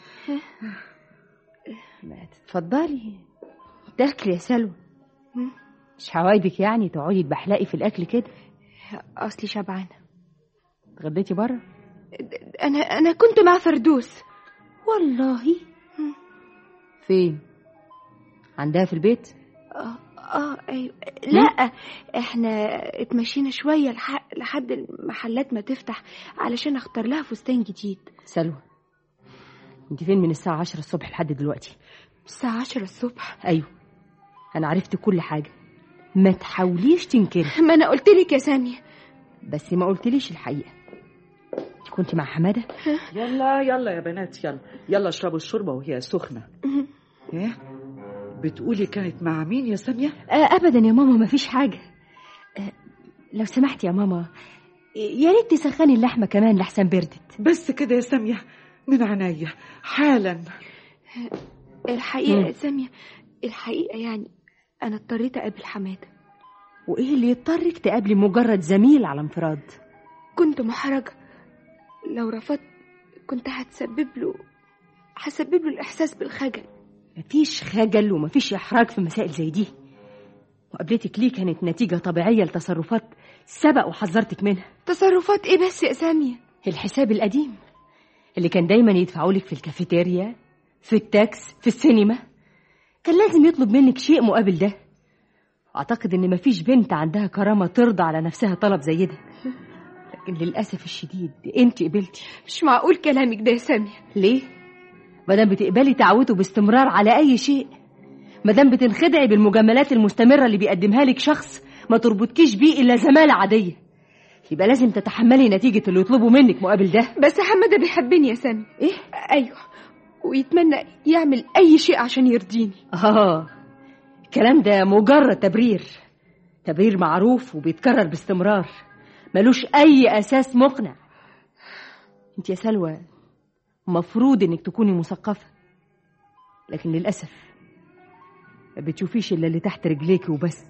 ما تتفضلي تاكلي يا سلوى مم. مش عوايدك يعني تقعدي تبحلقي في الأكل كده أصلي شبعانة اتغديتي بره أنا أنا كنت مع فردوس والله مم. فين عندها في البيت آه اه ايوه لا احنا اتمشينا شويه لح- لحد المحلات ما تفتح علشان اختار لها فستان جديد سلوى انت فين من الساعة عشرة الصبح لحد دلوقتي الساعه عشرة الصبح ايوه انا عرفت كل حاجة ما تحاوليش تنكري ما انا قلت لك يا ساميه بس ما قلتليش الحقيقة انت كنت مع حمادة يلا يلا يا بنات يلا يلا اشربوا الشوربه وهي سخنه ايه بتقولي كانت مع مين يا ساميه آه ابدا يا ماما ما فيش حاجة آه لو سمحت يا ماما يا ريت تسخني اللحمة كمان لحسن بردت بس كده يا ساميه من عينيا حالا الحقيقه مم. يا ساميه الحقيقه يعني انا اضطريت اقابل حماده وايه اللي يضطرك تقابلي مجرد زميل على انفراد كنت محرجه لو رفضت كنت هتسبب له هسبب له الاحساس بالخجل مفيش خجل ومفيش إحراج في مسائل زي دي مقابلتك ليه كانت نتيجة طبيعية لتصرفات سبق وحذرتك منها تصرفات ايه بس يا ساميه الحساب القديم اللي كان دايما يدفعوا لك في الكافيتيريا في التاكس في السينما كان لازم يطلب منك شيء مقابل ده أعتقد إن مفيش بنت عندها كرامة ترضى على نفسها طلب زي ده لكن للأسف الشديد أنت قبلتي مش معقول كلامك ده يا ساميه ليه؟ مادام بتقبلي تعوده باستمرار على أي شيء مادام بتنخدعي بالمجاملات المستمرة اللي بيقدمها لك شخص ما تربطكيش بيه إلا زمالة عادية يبقى لازم تتحملي نتيجة اللي يطلبوا منك مقابل ده بس حماده بيحبني يا ساميه إيه؟ ايوه ويتمنى يعمل اي شيء عشان يرضيني آه الكلام ده مجرد تبرير تبرير معروف وبيتكرر باستمرار ملوش أي أساس مقنع أنت يا سلوى مفروض إنك تكوني مثقفة لكن للأسف ما بتشوفيش إلا اللي تحت رجليكي وبس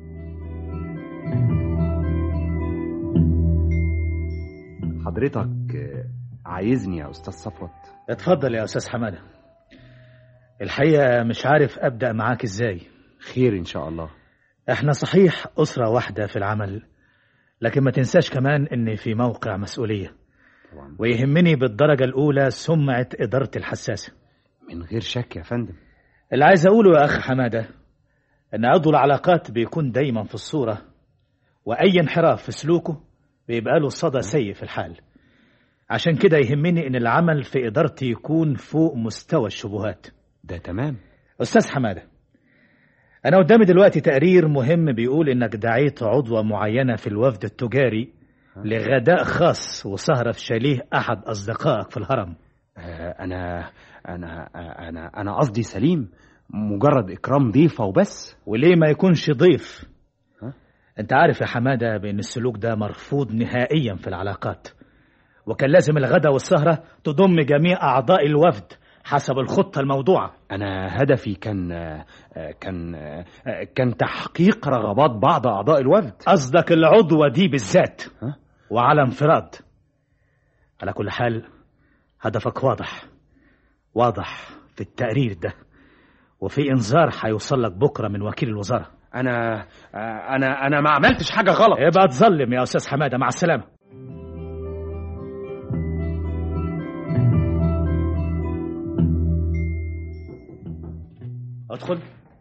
حضرتك آه، عايزني يا أستاذ صفوت اتفضل يا أستاذ حمادة الحقيقة مش عارف أبدأ معاك إزاي خير إن شاء الله احنا صحيح أسرة واحدة في العمل لكن ما تنساش كمان إني في موقع مسؤولية طبعا ويهمني بالدرجة الأولى سمعة إدارتي الحساسة من غير شك يا فندم اللي عايز أقوله يا أخ حمادة إن عضو العلاقات بيكون دايما في الصورة وأي انحراف في سلوكه بيبقى له صدى سيء في الحال عشان كده يهمني إن العمل في إدارتي يكون فوق مستوى الشبهات ده تمام أستاذ حمادة أنا قدامي دلوقتي تقرير مهم بيقول إنك دعيت عضوة معينة في الوفد التجاري لغداء خاص وسهرة في شاليه أحد أصدقائك في الهرم آه، أنا أنا آه، أنا أنا قصدي سليم مجرد إكرام ضيفة وبس وليه ما يكونش ضيف ها؟ انت عارف يا حمادة بأن السلوك ده مرفوض نهائيا في العلاقات وكان لازم الغدا والسهرة تضم جميع أعضاء الوفد حسب الخطة الموضوعة أنا هدفي كان آه، آه، كان آه، آه، كان تحقيق رغبات بعض أعضاء الوفد قصدك العضوة دي بالذات ها؟ وعلى انفراد على كل حال هدفك واضح واضح في التقرير ده وفي انذار هيوصل لك بكره من وكيل الوزاره أنا آه، أنا أنا ما عملتش حاجة غلط ابقى تظلم يا استاذ حماده مع السلامه ادخل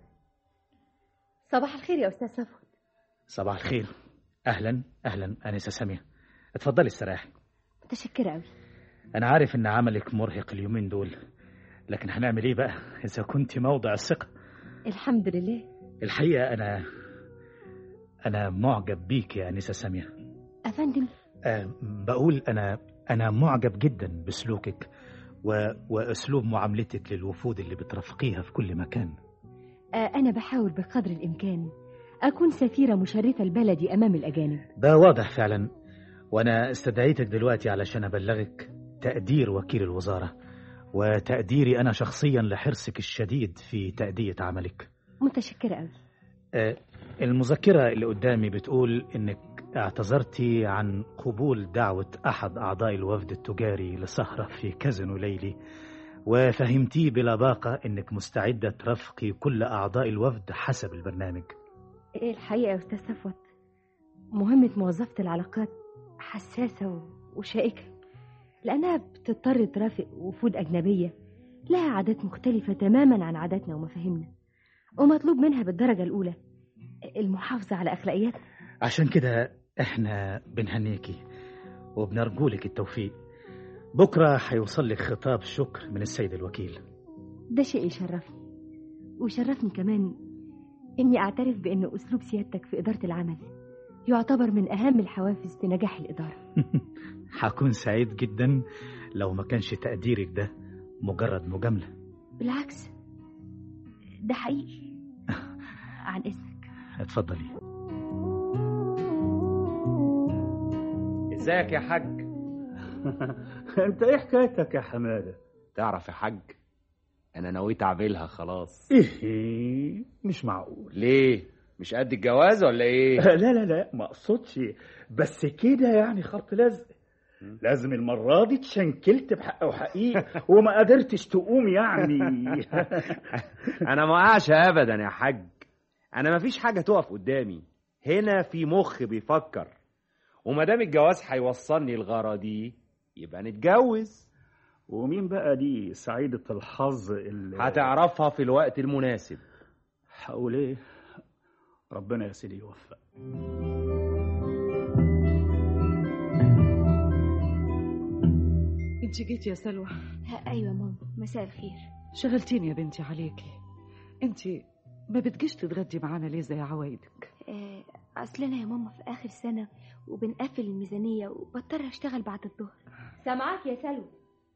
صباح الخير يا أستاذ صفوت صباح الخير اهلا اهلا انسه ساميه اتفضلي استريحي متشكرة أوي انا عارف ان عملك مرهق اليومين دول لكن هنعمل ايه بقى اذا كنت موضع الثقه الحمد لله الحقيقه انا انا معجب بيك يا انسه ساميه أفندم أه بقول انا انا معجب جدا بسلوكك و... واسلوب معاملتك للوفود اللي بترافقيها في كل مكان آه، أنا بحاول بقدر الإمكان أكون سفيرة مشرفة لبلدي أمام الأجانب ده واضح فعلا وانا استدعيتك دلوقتي علشان ابلغك تقدير وكيل الوزاره وتقديري انا شخصيا لحرصك الشديد في تاديه عملك متشكرة أوي أه، المذكره اللي قدامي بتقول انك اعتذرتي عن قبول دعوه احد اعضاء الوفد التجاري لسهره في كازينو ليلي وفهمتيه بلباقه انك مستعده ترافقي كل اعضاء الوفد حسب البرنامج إيه الحقيقة يا أستاذ صفوت مهمة موظفة العلاقات حساسة و- وشائكة لأنها بتضطر ترافق وفود أجنبية لها عادات مختلفة تماما عن عاداتنا ومفاهيمنا ومطلوب منها بالدرجة الأولى المحافظة على أخلاقيات عشان كده احنا بنهنيكي وبنرجولك التوفيق بكرة هيوصل لك خطاب شكر من السيد الوكيل ده شيء يشرفني ويشرفني كمان إني أعترف بأن أسلوب سيادتك في إدارة العمل يعتبر من أهم الحوافز في نجاح الإدارة هكون سعيد جدا لو ما كانش تقديرك ده مجرد مجاملة بالعكس ده حقيقي عن إذنك اتفضلي ازيك يا حاج انت ايه حكايتك يا حماده تعرف يا حاج انا نويت اعملها خلاص ايه مش معقول ليه مش قد الجواز ولا ايه لا لا لا ما اقصدش بس كده يعني خط لزق لازم المرة دي اتشنكلت بحق وحقيقة وما قدرتش تقوم يعني انا ما وقعش ابدا يا حاج انا مفيش حاجه تقف قدامي هنا في مخ بيفكر وما دام الجواز هيوصلني الغاره دي يبقى نتجوز ومين بقى دي سعيدة الحظ اللي هتعرفها في الوقت المناسب هقول ايه ربنا يا سيدي يوفق انت جيتي يا سلوى أيوة ماما مساء الخير شغلتيني يا بنتي عليكي انت ما بتجيش تتغدي معانا ليه زي عوايدك آه، أصل أنا يا ماما في آخر سنة وبنقفل الميزانية وبضطر أشتغل بعد الظهر سامعاك يا سلوى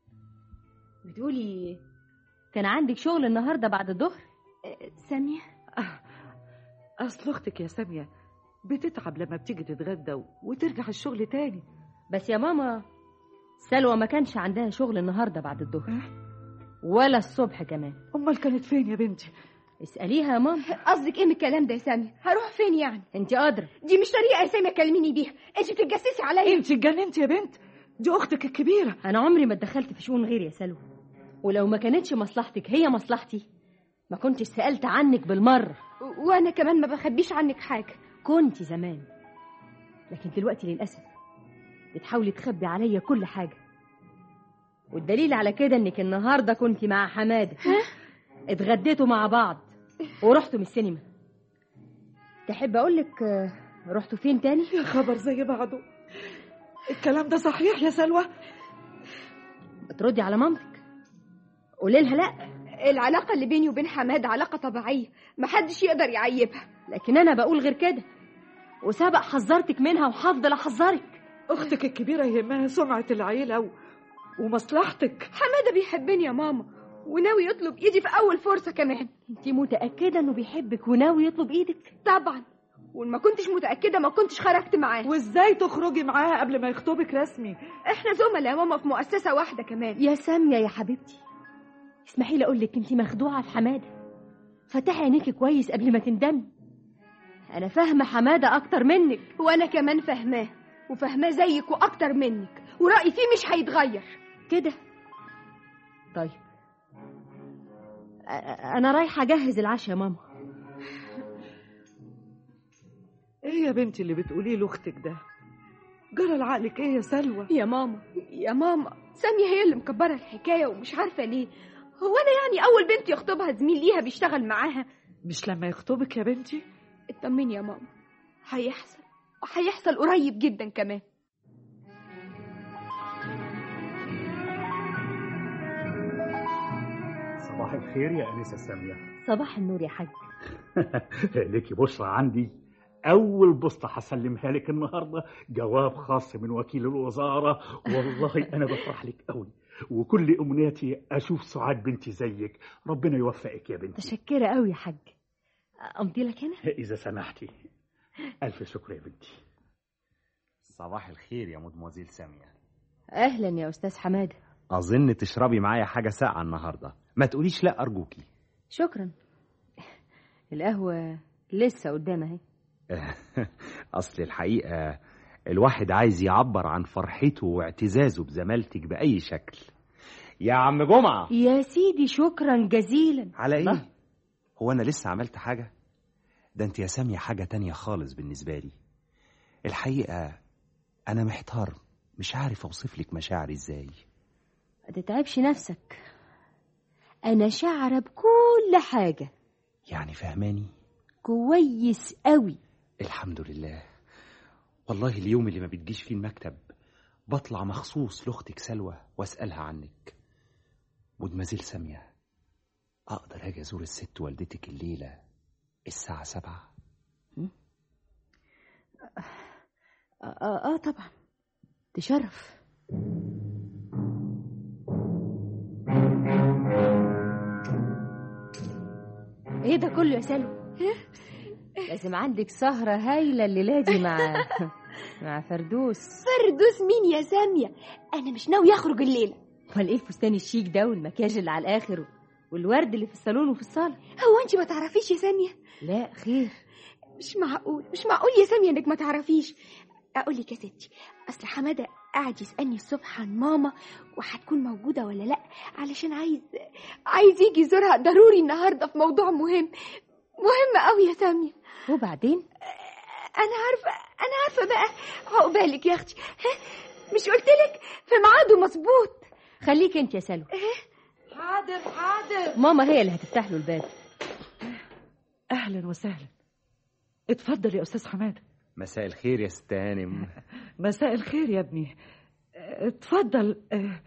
بتقولي كان عندك شغل النهاردة بعد الظهر آه، سامية اصل اختك يا ساميه بتتعب لما بتيجي تتغدى و- وترجع الشغل تاني بس يا ماما سلوى ما كانش عندها شغل النهاردة بعد الظهر ولا الصبح كمان امال كانت فين يا بنتي اسأليها يا ماما قصدك إيه من الكلام ده يا سامية هروح فين يعني انت قادرة دي مش طريقة يا سامية كلميني بيها أنت بتتجسسي عليا انت اتجننتي يا بنت دي اختك الكبيره انا عمري ما اتدخلت في شؤون غيري يا سلوى ولو ما كانتش مصلحتك هي مصلحتي ما كنتش سألت عنك بالمرة و- وأنا كمان ما بخبيش عنك حاجة كنت زمان لكن دلوقتي للأسف بتحاولي تخبي عليا كل حاجة والدليل على كده انك النهارده كنت مع حماده اتغديتوا مع بعض ورحتوا من السينما تحب اقولك آه، رحتوا فين تاني يا خبر زي بعضه الكلام ده صحيح يا سلوى تردي على مامتك قولي لها لا العلاقة اللي بيني وبين حماد علاقة طبيعية محدش يقدر يعيبها لكن انا بقول غير كده وسبق حذرتك منها وهفضل احذرك اختك الكبيره يهمها سمعه العيله و... ومصلحتك حمادة بيحبني يا ماما وناوي يطلب ايدي في اول فرصة كمان انت متاكده انه بيحبك وناوي يطلب ايدك طبعا وإن ما كنتش متأكدة ما كنتش خرجت معاه وازاي تخرجي معاها قبل ما يخطبك رسمي احنا زملاء يا ماما في مؤسسة واحدة كمان يا ساميه يا حبيبتي اسمحي لي اقول لك انت مخدوعه في حماده فتحي عينيكي كويس قبل ما تندمي انا فاهمه حماده اكتر منك وانا كمان فاهماه وفاهماه زيك واكتر منك ورأيي فيه مش هيتغير كده طيب أ- انا رايحه اجهز العشاء يا ماما ايه يا بنتي اللي بتقوليه لاختك ده جرى لعقلك ايه يا سلوى يا ماما يا ماما سامية هي اللي مكبرة الحكاية ومش عارفة ليه هو أنا يعني أول بنت يخطبها زميل ليها بيشتغل معاها مش لما يخطبك يا بنتي اطمني يا ماما هيحصل وهيحصل قريب جدا كمان صباح الخير يا أنسة سامية صباح النور يا حاج ليكي بشرى عندي أول بوسطة هسلمها لك النهاردة جواب خاص من وكيل الوزارة والله أنا بفرح لك قوي وكل أمنيتي أشوف سعاد بنتي زيك ربنا يوفقك يا بنتي متشكره قوي يا حاج امضي لك هنا إذا سمحتي ألف شكر يا بنتي صباح الخير يا مدموزيل سامية اهلا يا استاذ حماده أظن تشربي معايا حاجة ساقعة النهاردة ما تقوليش لا أرجوكي شكرا القهوه لسه قدام اهي أصل الحقيقة الواحد عايز يعبر عن فرحته واعتزازه بزمالتك بأي شكل يا عم جمعة يا سيدي شكرا جزيلا على الله. إيه؟ هو أنا لسه عملت حاجة؟ ده أنت يا سامية حاجة تانية خالص بالنسبة لي الحقيقة أنا محتار مش عارف أوصف لك مشاعري إزاي ما تتعبش نفسك انا شاعره بكل حاجه يعني فهماني؟ كويس قوي الحمد لله والله اليوم اللي ما بتجيش فيه المكتب بطلع مخصوص لاختك سلوى واسالها عنك مدمزيل ساميه اقدر اجي ازور الست والدتك الليله الساعه سبعة آه, آه, آه طبعا تشرف ايه ده كله يا سلوى لازم عندك سهرة هايلة الليلة دي مع مع فردوس فردوس مين يا سامية أنا مش ناوي أخرج الليلة امال ايه الفستان الشيك ده والمكياج اللي على الاخر والورد اللي في الصالون وفي الصالة هو أنت ما تعرفيش يا سامية لا خير مش معقول مش معقول يا سامية إنك ما تعرفيش أقول لك يا ستي أصل حمادة قاعد يسألني الصبح عن ماما وهتكون موجودة ولا لأ علشان عايز عايز يجي يزورها ضروري النهاردة في موضوع مهم مهم قوي يا سامية وبعدين أنا عارفة أنا عارفة بقى عقبالك يا أختي ها؟ مش قلت لك في ميعاده مظبوط خليك انت يا سلوى حاضر حاضر ماما هي اللي هتفتح له الباب اهلا وسهلا اتفضل يا استاذ حماده مساء الخير يا ست هانم مساء الخير يا ابني اتفضل اه،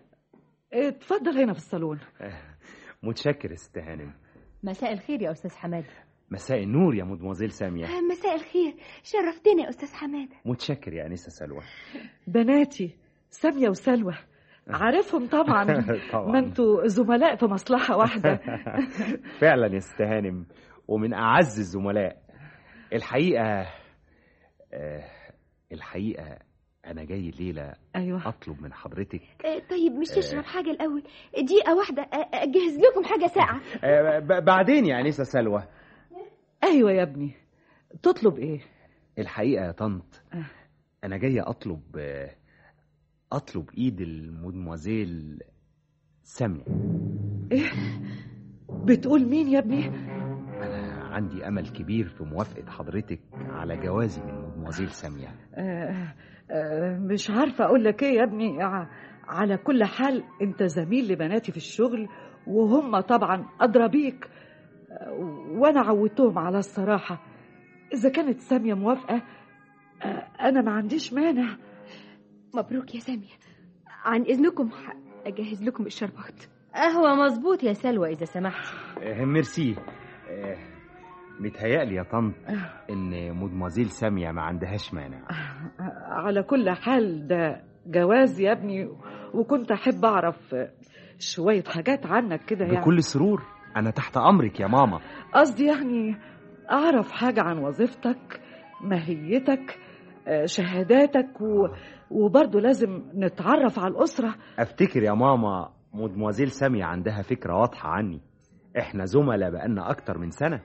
اتفضل هنا في الصالون متشكر يا ست هانم مساء الخير يا استاذ حماده مساء النور يا مدموزيل ساميه مساء الخير شرفتنا يا أستاذ حمادة متشكر يا انسه سلوى بناتي ساميه وسلوى عارفهم طبعا طبعاً. ما انتوا زملاء في مصلحه واحده فعلا يا ست هانم ومن اعز الزملاء الحقيقه آه، الحقيقه انا جاي الليله ايوه اطلب من حضرتك آه، طيب مش تشرب حاجة الأول دقيقة واحدة آه، أجهز لكم حاجة ساقعة آه، ب- بعدين يا انسه سلوى ايوه يا ابني تطلب ايه الحقيقه يا طنط آه. انا جاي اطلب آه، اطلب ايد المدموزيل ساميه ايه بتقول مين يا ابني انا عندي امل كبير في موافقه حضرتك على جوازي من مدموزيل ساميه آه آه مش عارفه اقول لك ايه يا ابني ع- على كل حال انت زميل لبناتي في الشغل وهم طبعا ادرى بيك آه، وانا عودتهم على الصراحه اذا كانت ساميه موافقه آه، انا ما عنديش مانع مبروك يا سامية عن إذنكم ح- أجهز لكم الشربات قهوة مظبوط يا سلوى إذا سمحت آه، ميرسي آه، متهيألي يا طنط ان مدموزيل ساميه ما عندهاش مانع آه، على كل حال ده جواز يا ابني وكنت احب اعرف آه، شويه حاجات عنك كده يعني بكل سرور انا تحت امرك يا ماما قصدي يعني أعرف حاجة عن وظيفتك ماهيتك آه، شهاداتك و... وبرضه لازم نتعرف على الأسرة افتكر يا ماما مدموزيل ساميه عندها فكره واضحه عني احنا زملاء بقالنا اكتر من سنه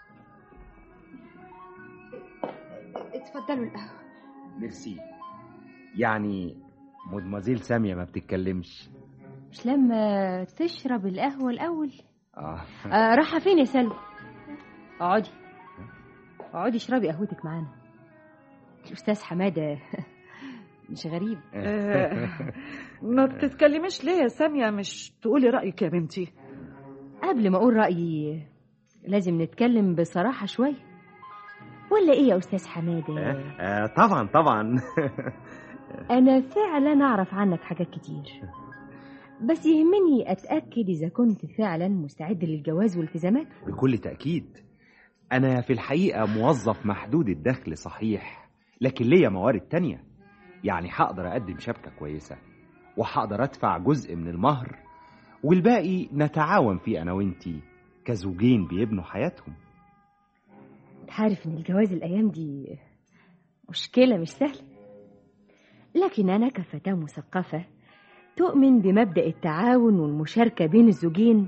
اتفضلوا القهوة ميرسي يعني مدموزيل ساميه ما بتتكلمش مش لما تشرب القهوة الأول اه آه رايحة فين يا سلوى اقعدي اقعدي اشربي قهوتك معانا الأستاذ حمادة مش غريب آه، ما بتتكلمش ليه يا سامية مش تقولي رأيك يا بنتي قبل ما أقول رأيي لازم نتكلم بصراحة شوية ولا إيه يا أستاذ حمادة آه طبعا طبعا أنا فعلا أعرف عنك حاجات كتير بس يهمني أتأكد إذا كنت فعلا مستعد للجواز والالتزامات بكل تأكيد أنا في الحقيقة موظف محدود الدخل صحيح لكن ليا موارد تانية يعني هقدر أقدم شبكة كويسة وهقدر أدفع جزء من المهر والباقي نتعاون فيه أنا وإنتي كزوجين بيبنوا حياتهم عارف إن الجواز الأيام دي مشكلة مش سهلة لكن أنا كفتاة مثقفة تؤمن بمبدأ التعاون والمشاركة بين الزوجين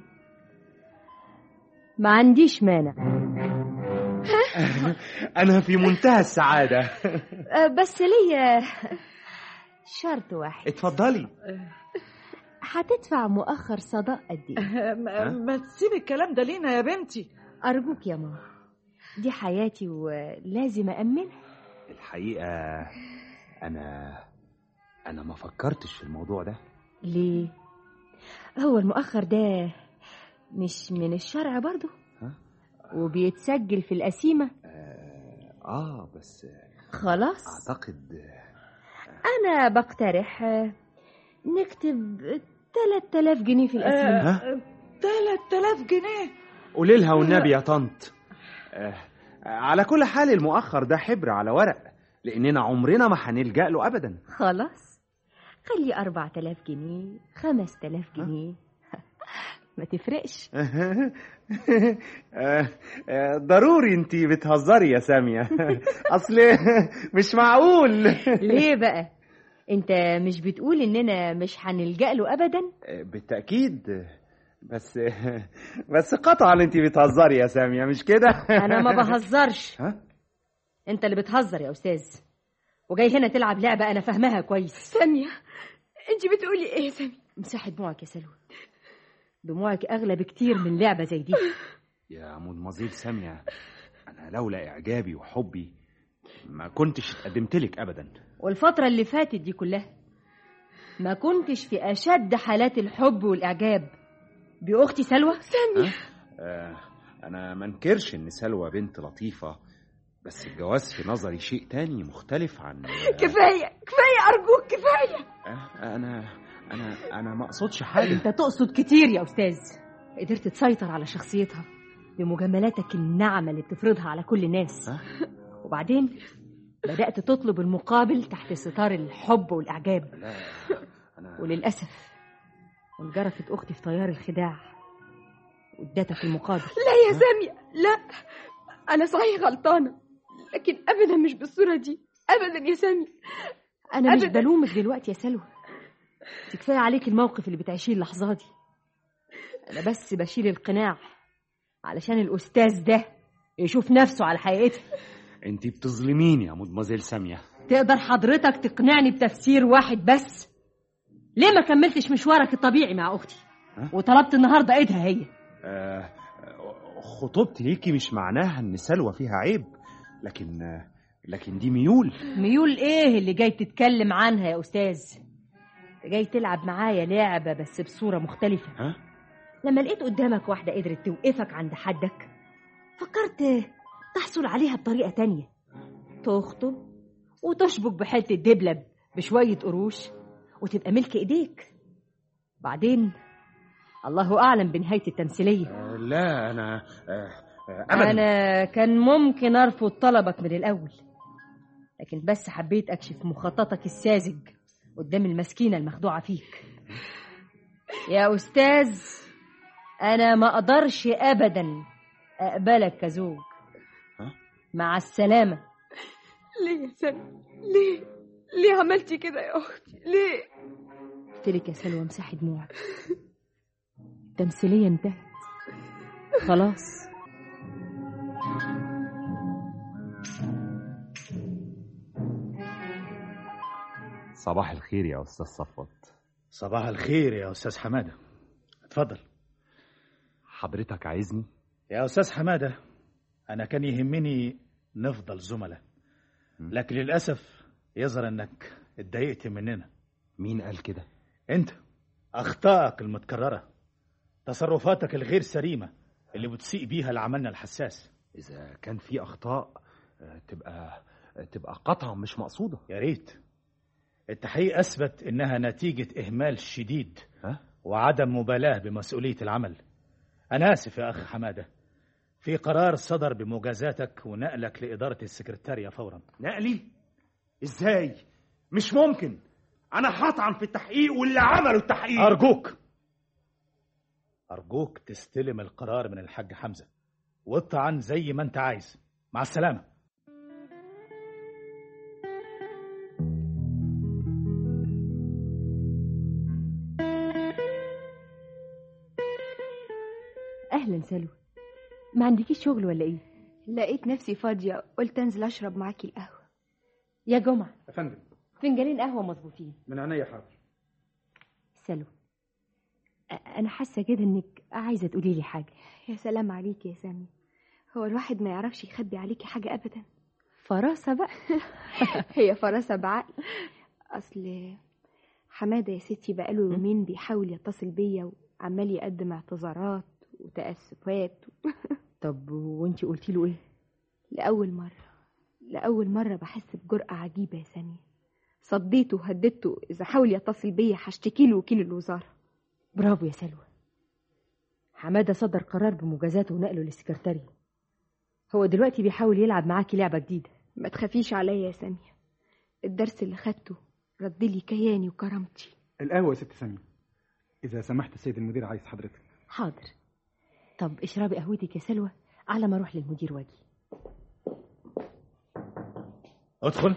ما عنديش مانع أنا في منتهى السعادة أه، بس ليا شرط واحد اتفضلي هتدفع مؤخر صداق قد ايه ما, ما تسيبي الكلام ده لينا يا بنتي ارجوك يا ماما دي حياتي ولازم أأمنها الحقيقة أنا أنا ما فكرتش في الموضوع ده ليه هو المؤخر ده مش من الشرع برضو وبيتسجل في القسيمة آه, اه بس خلاص اعتقد أنا بقترح آه، نكتب 3000 جنيه في القسيمة ها؟ 3000 جنيه قولي لها والنبي يا طنط آه على كل حال المؤخر ده حبر على ورق لاننا عمرنا ما هنلجأ له ابدا خلاص خلي 4000 جنيه 5000 جنيه ما تفرقش آه، آه، ضروري انت بتهزري يا سامية اصل مش معقول ليه بقى انت مش بتقول اننا مش هنلجأ له ابدا آه، بالتأكيد بس بس قطعا انت بتهزري يا سامية مش كده انا ما بهزرش ها؟ انت اللي بتهزر يا استاذ وجاي هنا تلعب لعبه انا فاهمها كويس سامية انت بتقولي ايه يا سامية مساحه دموعك يا سلوى دموعك اغلى بكتير من لعبه زي دي يا مدمزيل سامية انا لولا اعجابي وحبي ما كنتش اتقدمت لك ابدا والفتره اللي فاتت دي كلها ما كنتش في اشد حالات الحب والاعجاب باختي سلوى سامية آه، انا ما انكرش ان سلوى بنت لطيفة بس الجواز في نظري شيء تاني مختلف عن كفاية كفاية أرجوك كفاية آه، انا انا انا ما اقصدش حاجة انت تقصد كتير يا استاذ قدرت تسيطر على شخصيتها بمجاملاتك الناعمه اللي بتفرضها على كل الناس ها؟ وبعدين بدات تطلب المقابل تحت ستار الحب والاعجاب لا انا وللاسف انجرفت اختي في تيار الخداع وادتك المقابل لا يا سامية لا أنا صحيح غلطانة لكن أبدا مش بالصورة دي أبدا يا سامية انا مش أبداً. بلومك دلوقتي يا سلوى انت كفايه عليك الموقف اللي بتعيشيه اللحظه دي انا بس بشيل القناع علشان الاستاذ ده يشوف نفسه على حقيقته انت بتظلميني يا مدمزيل سامية تقدر حضرتك تقنعني بتفسير واحد بس ليه ما كملتش مشوارك الطبيعي مع اختي ها؟ وطلبت النهارده ايدها هي آه، خطوبتي ليكي مش معناها ان سلوى فيها عيب لكن آه، لكن دي ميول ميول ايه اللي جاي تتكلم عنها يا استاذ أنت جاي تلعب معايا لعبه بس بصوره مختلفه ها لما لقيت قدامك واحده قدرت توقفك عند حدك فكرت تحصل عليها بطريقه تانية تخطب وتشبك بحته دبلب بشويه قروش وتبقى ملك ايديك بعدين الله اعلم بنهايه التمثيليه آه، لا انا آه، آه، ابدا انا كان ممكن ارفض طلبك من الاول لكن بس حبيت اكشف مخططك الساذج قدام المسكينه المخدوعه فيك يا استاذ انا ما اقدرش ابدا اقبلك كزوج ها؟ مع السلامه ليه يا سامية ليه ليه عملتي كده يا أختي ليه قلت لك يا سلوى امسحي دموعك التمثيليه انتهت خلاص صباح الخير يا استاذ صفوت صباح الخير يا استاذ حماده اتفضل حضرتك عايزني يا استاذ حماده انا كان يهمني نفضل زملاء لكن للاسف يظهر انك اتضايقت مننا مين قال كده انت اخطائك المتكرره تصرفاتك الغير سليمه اللي بتسيء بيها لعملنا الحساس اذا كان في اخطاء آه، تبقى تبقى قطعا مش مقصوده يا ريت التحقيق اثبت انها نتيجه اهمال شديد ها وعدم مبالاه بمسؤوليه العمل انا اسف يا اخ حماده في قرار صدر بمجازاتك ونقلك لاداره السكرتاريه فورا نقلي ازاي مش ممكن انا هطعن في التحقيق واللي عملوا التحقيق ارجوك ارجوك تستلم القرار من الحاج حمزه واطعن زي ما انت عايز مع السلامه اهلا سلوى ما عندكيش شغل ولا ايه لقيت نفسي فاضية قلت أنزل أشرب معاكي القهوة يا جمعه يا فندم فنجانين قهوه مظبوطين من عينيا حاضر سلوى أ- انا حاسه كده انك عايزه تقولي لي حاجه يا سلام عليكي يا سامية هو الواحد ما يعرفش يخبي عليكي حاجة أبدا فراسه بقى هي فراسة بعقل أصل حمادة يا ستي بقاله يومين بيحاول يتصل بيا وعمال يقدم اعتذارات وتأسفات طب وانت قلتي له ايه لأول مرة لأول مرة بحس بجرأة عجيبة يا سامية صديته وهددته إذا حاول يتصل بيا هشتكي له وكيل الوزارة برافو يا سلوى حمادة صدر قرار بمجازاته ونقله للسكرتارية هو دلوقتي بيحاول يلعب معاكي لعبة جديدة ما تخافيش عليا يا سامية الدرس اللي خدته ردلي كياني وكرامتي القهوة يا ست سامية إذا سمحت السيد المدير عايز حضرتك حاضر طب اشربي قهوتك يا سلوى على ما اروح للمدير واجي ادخل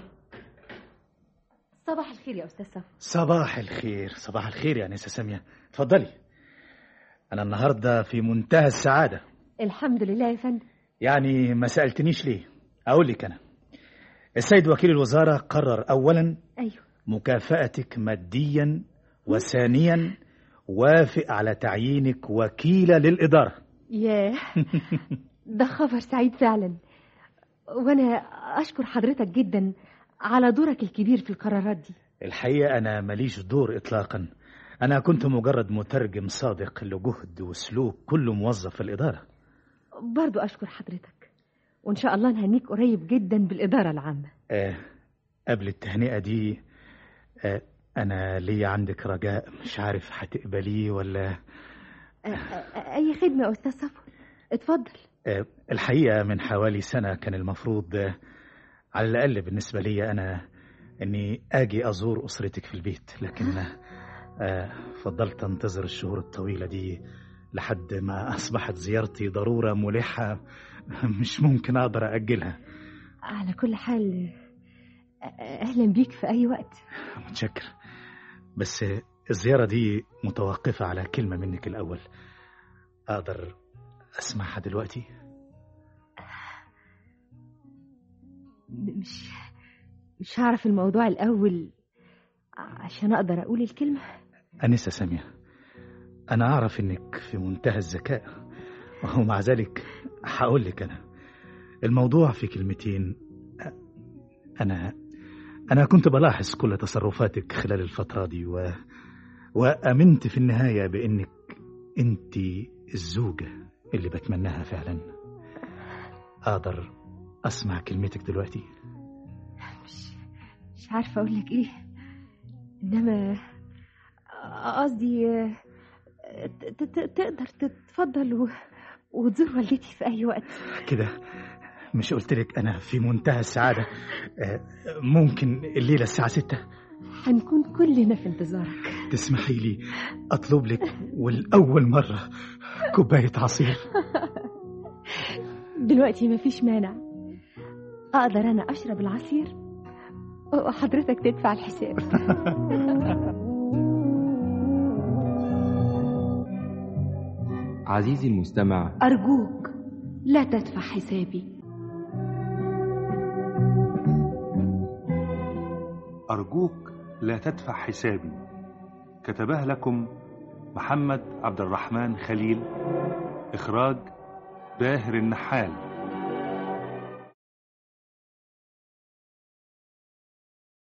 صباح الخير يا استاذ صفا صباح الخير صباح الخير يا نسا سامية اتفضلي أنا النهاردة في منتهى السعادة الحمد لله يا فندم يعني ما سألتنيش ليه أقول لك أنا السيد وكيل الوزارة قرر أولا ايوه مكافأتك ماديا وثانيا وافق على تعيينك وكيلة للإدارة ياه ده خبر سعيد فعلا وانا اشكر حضرتك جدا على دورك الكبير في القرارات دي الحقيقة أنا ماليش دور إطلاقا أنا كنت مجرد مترجم صادق لجهد وسلوك كل موظف في الإدارة برضو اشكر حضرتك وان شاء الله نهنيك قريب جدا بالاداره العامه آه قبل التهنئة دي آه أنا ليا عندك رجاء مش عارف هتقبليه ولا أ- أ- اي خدمه يا استاذ صفا اتفضل آه الحقيقة من حوالي سنة كان المفروض آه على الأقل بالنسبة لي أنا إني أجي أزور أسرتك في البيت لكن آه فضلت أنتظر الشهور الطويلة دي لحد ما أصبحت زيارتي ضرورة ملحة مش ممكن أقدر أجلها على كل حال أ- اهلا بيك في اي وقت متشكر بس الزيارة دي متوقفة على كلمة منك الأول أقدر أسمعها دلوقتي م- مش مش هعرف الموضوع الاول عشان اقدر اقول الكلمه أنسة سامية أنا أعرف إنك في منتهى الذكاء ومع ذلك هقول لك أنا الموضوع في كلمتين أنا أنا كنت بلاحظ كل تصرفاتك خلال الفترة دي و... وأمنت في النهاية بإنك أنت الزوجة اللي بتمناها فعلا أقدر أسمع كلمتك دلوقتي مش مش عارفه اقول لك ايه انما قصدي ت- ت- تقدر تتفضل و... وتزور والدتي في اي وقت كده مش قلت لك أنا في منتهى السعادة آه، ممكن الليلة الساعة ستة هنكون كلنا في انتظارك تسمحي لي أطلب لك والأول مرة كوباية عصير دلوقتي مفيش مانع اقدر انا اشرب العصير وحضرتك تدفع الحساب عزيزي المستمع أرجوك لا تدفع حسابي أرجوك لا تدفع حسابي كتبها لكم محمد عبد الرحمن خليل إخراج باهر النحال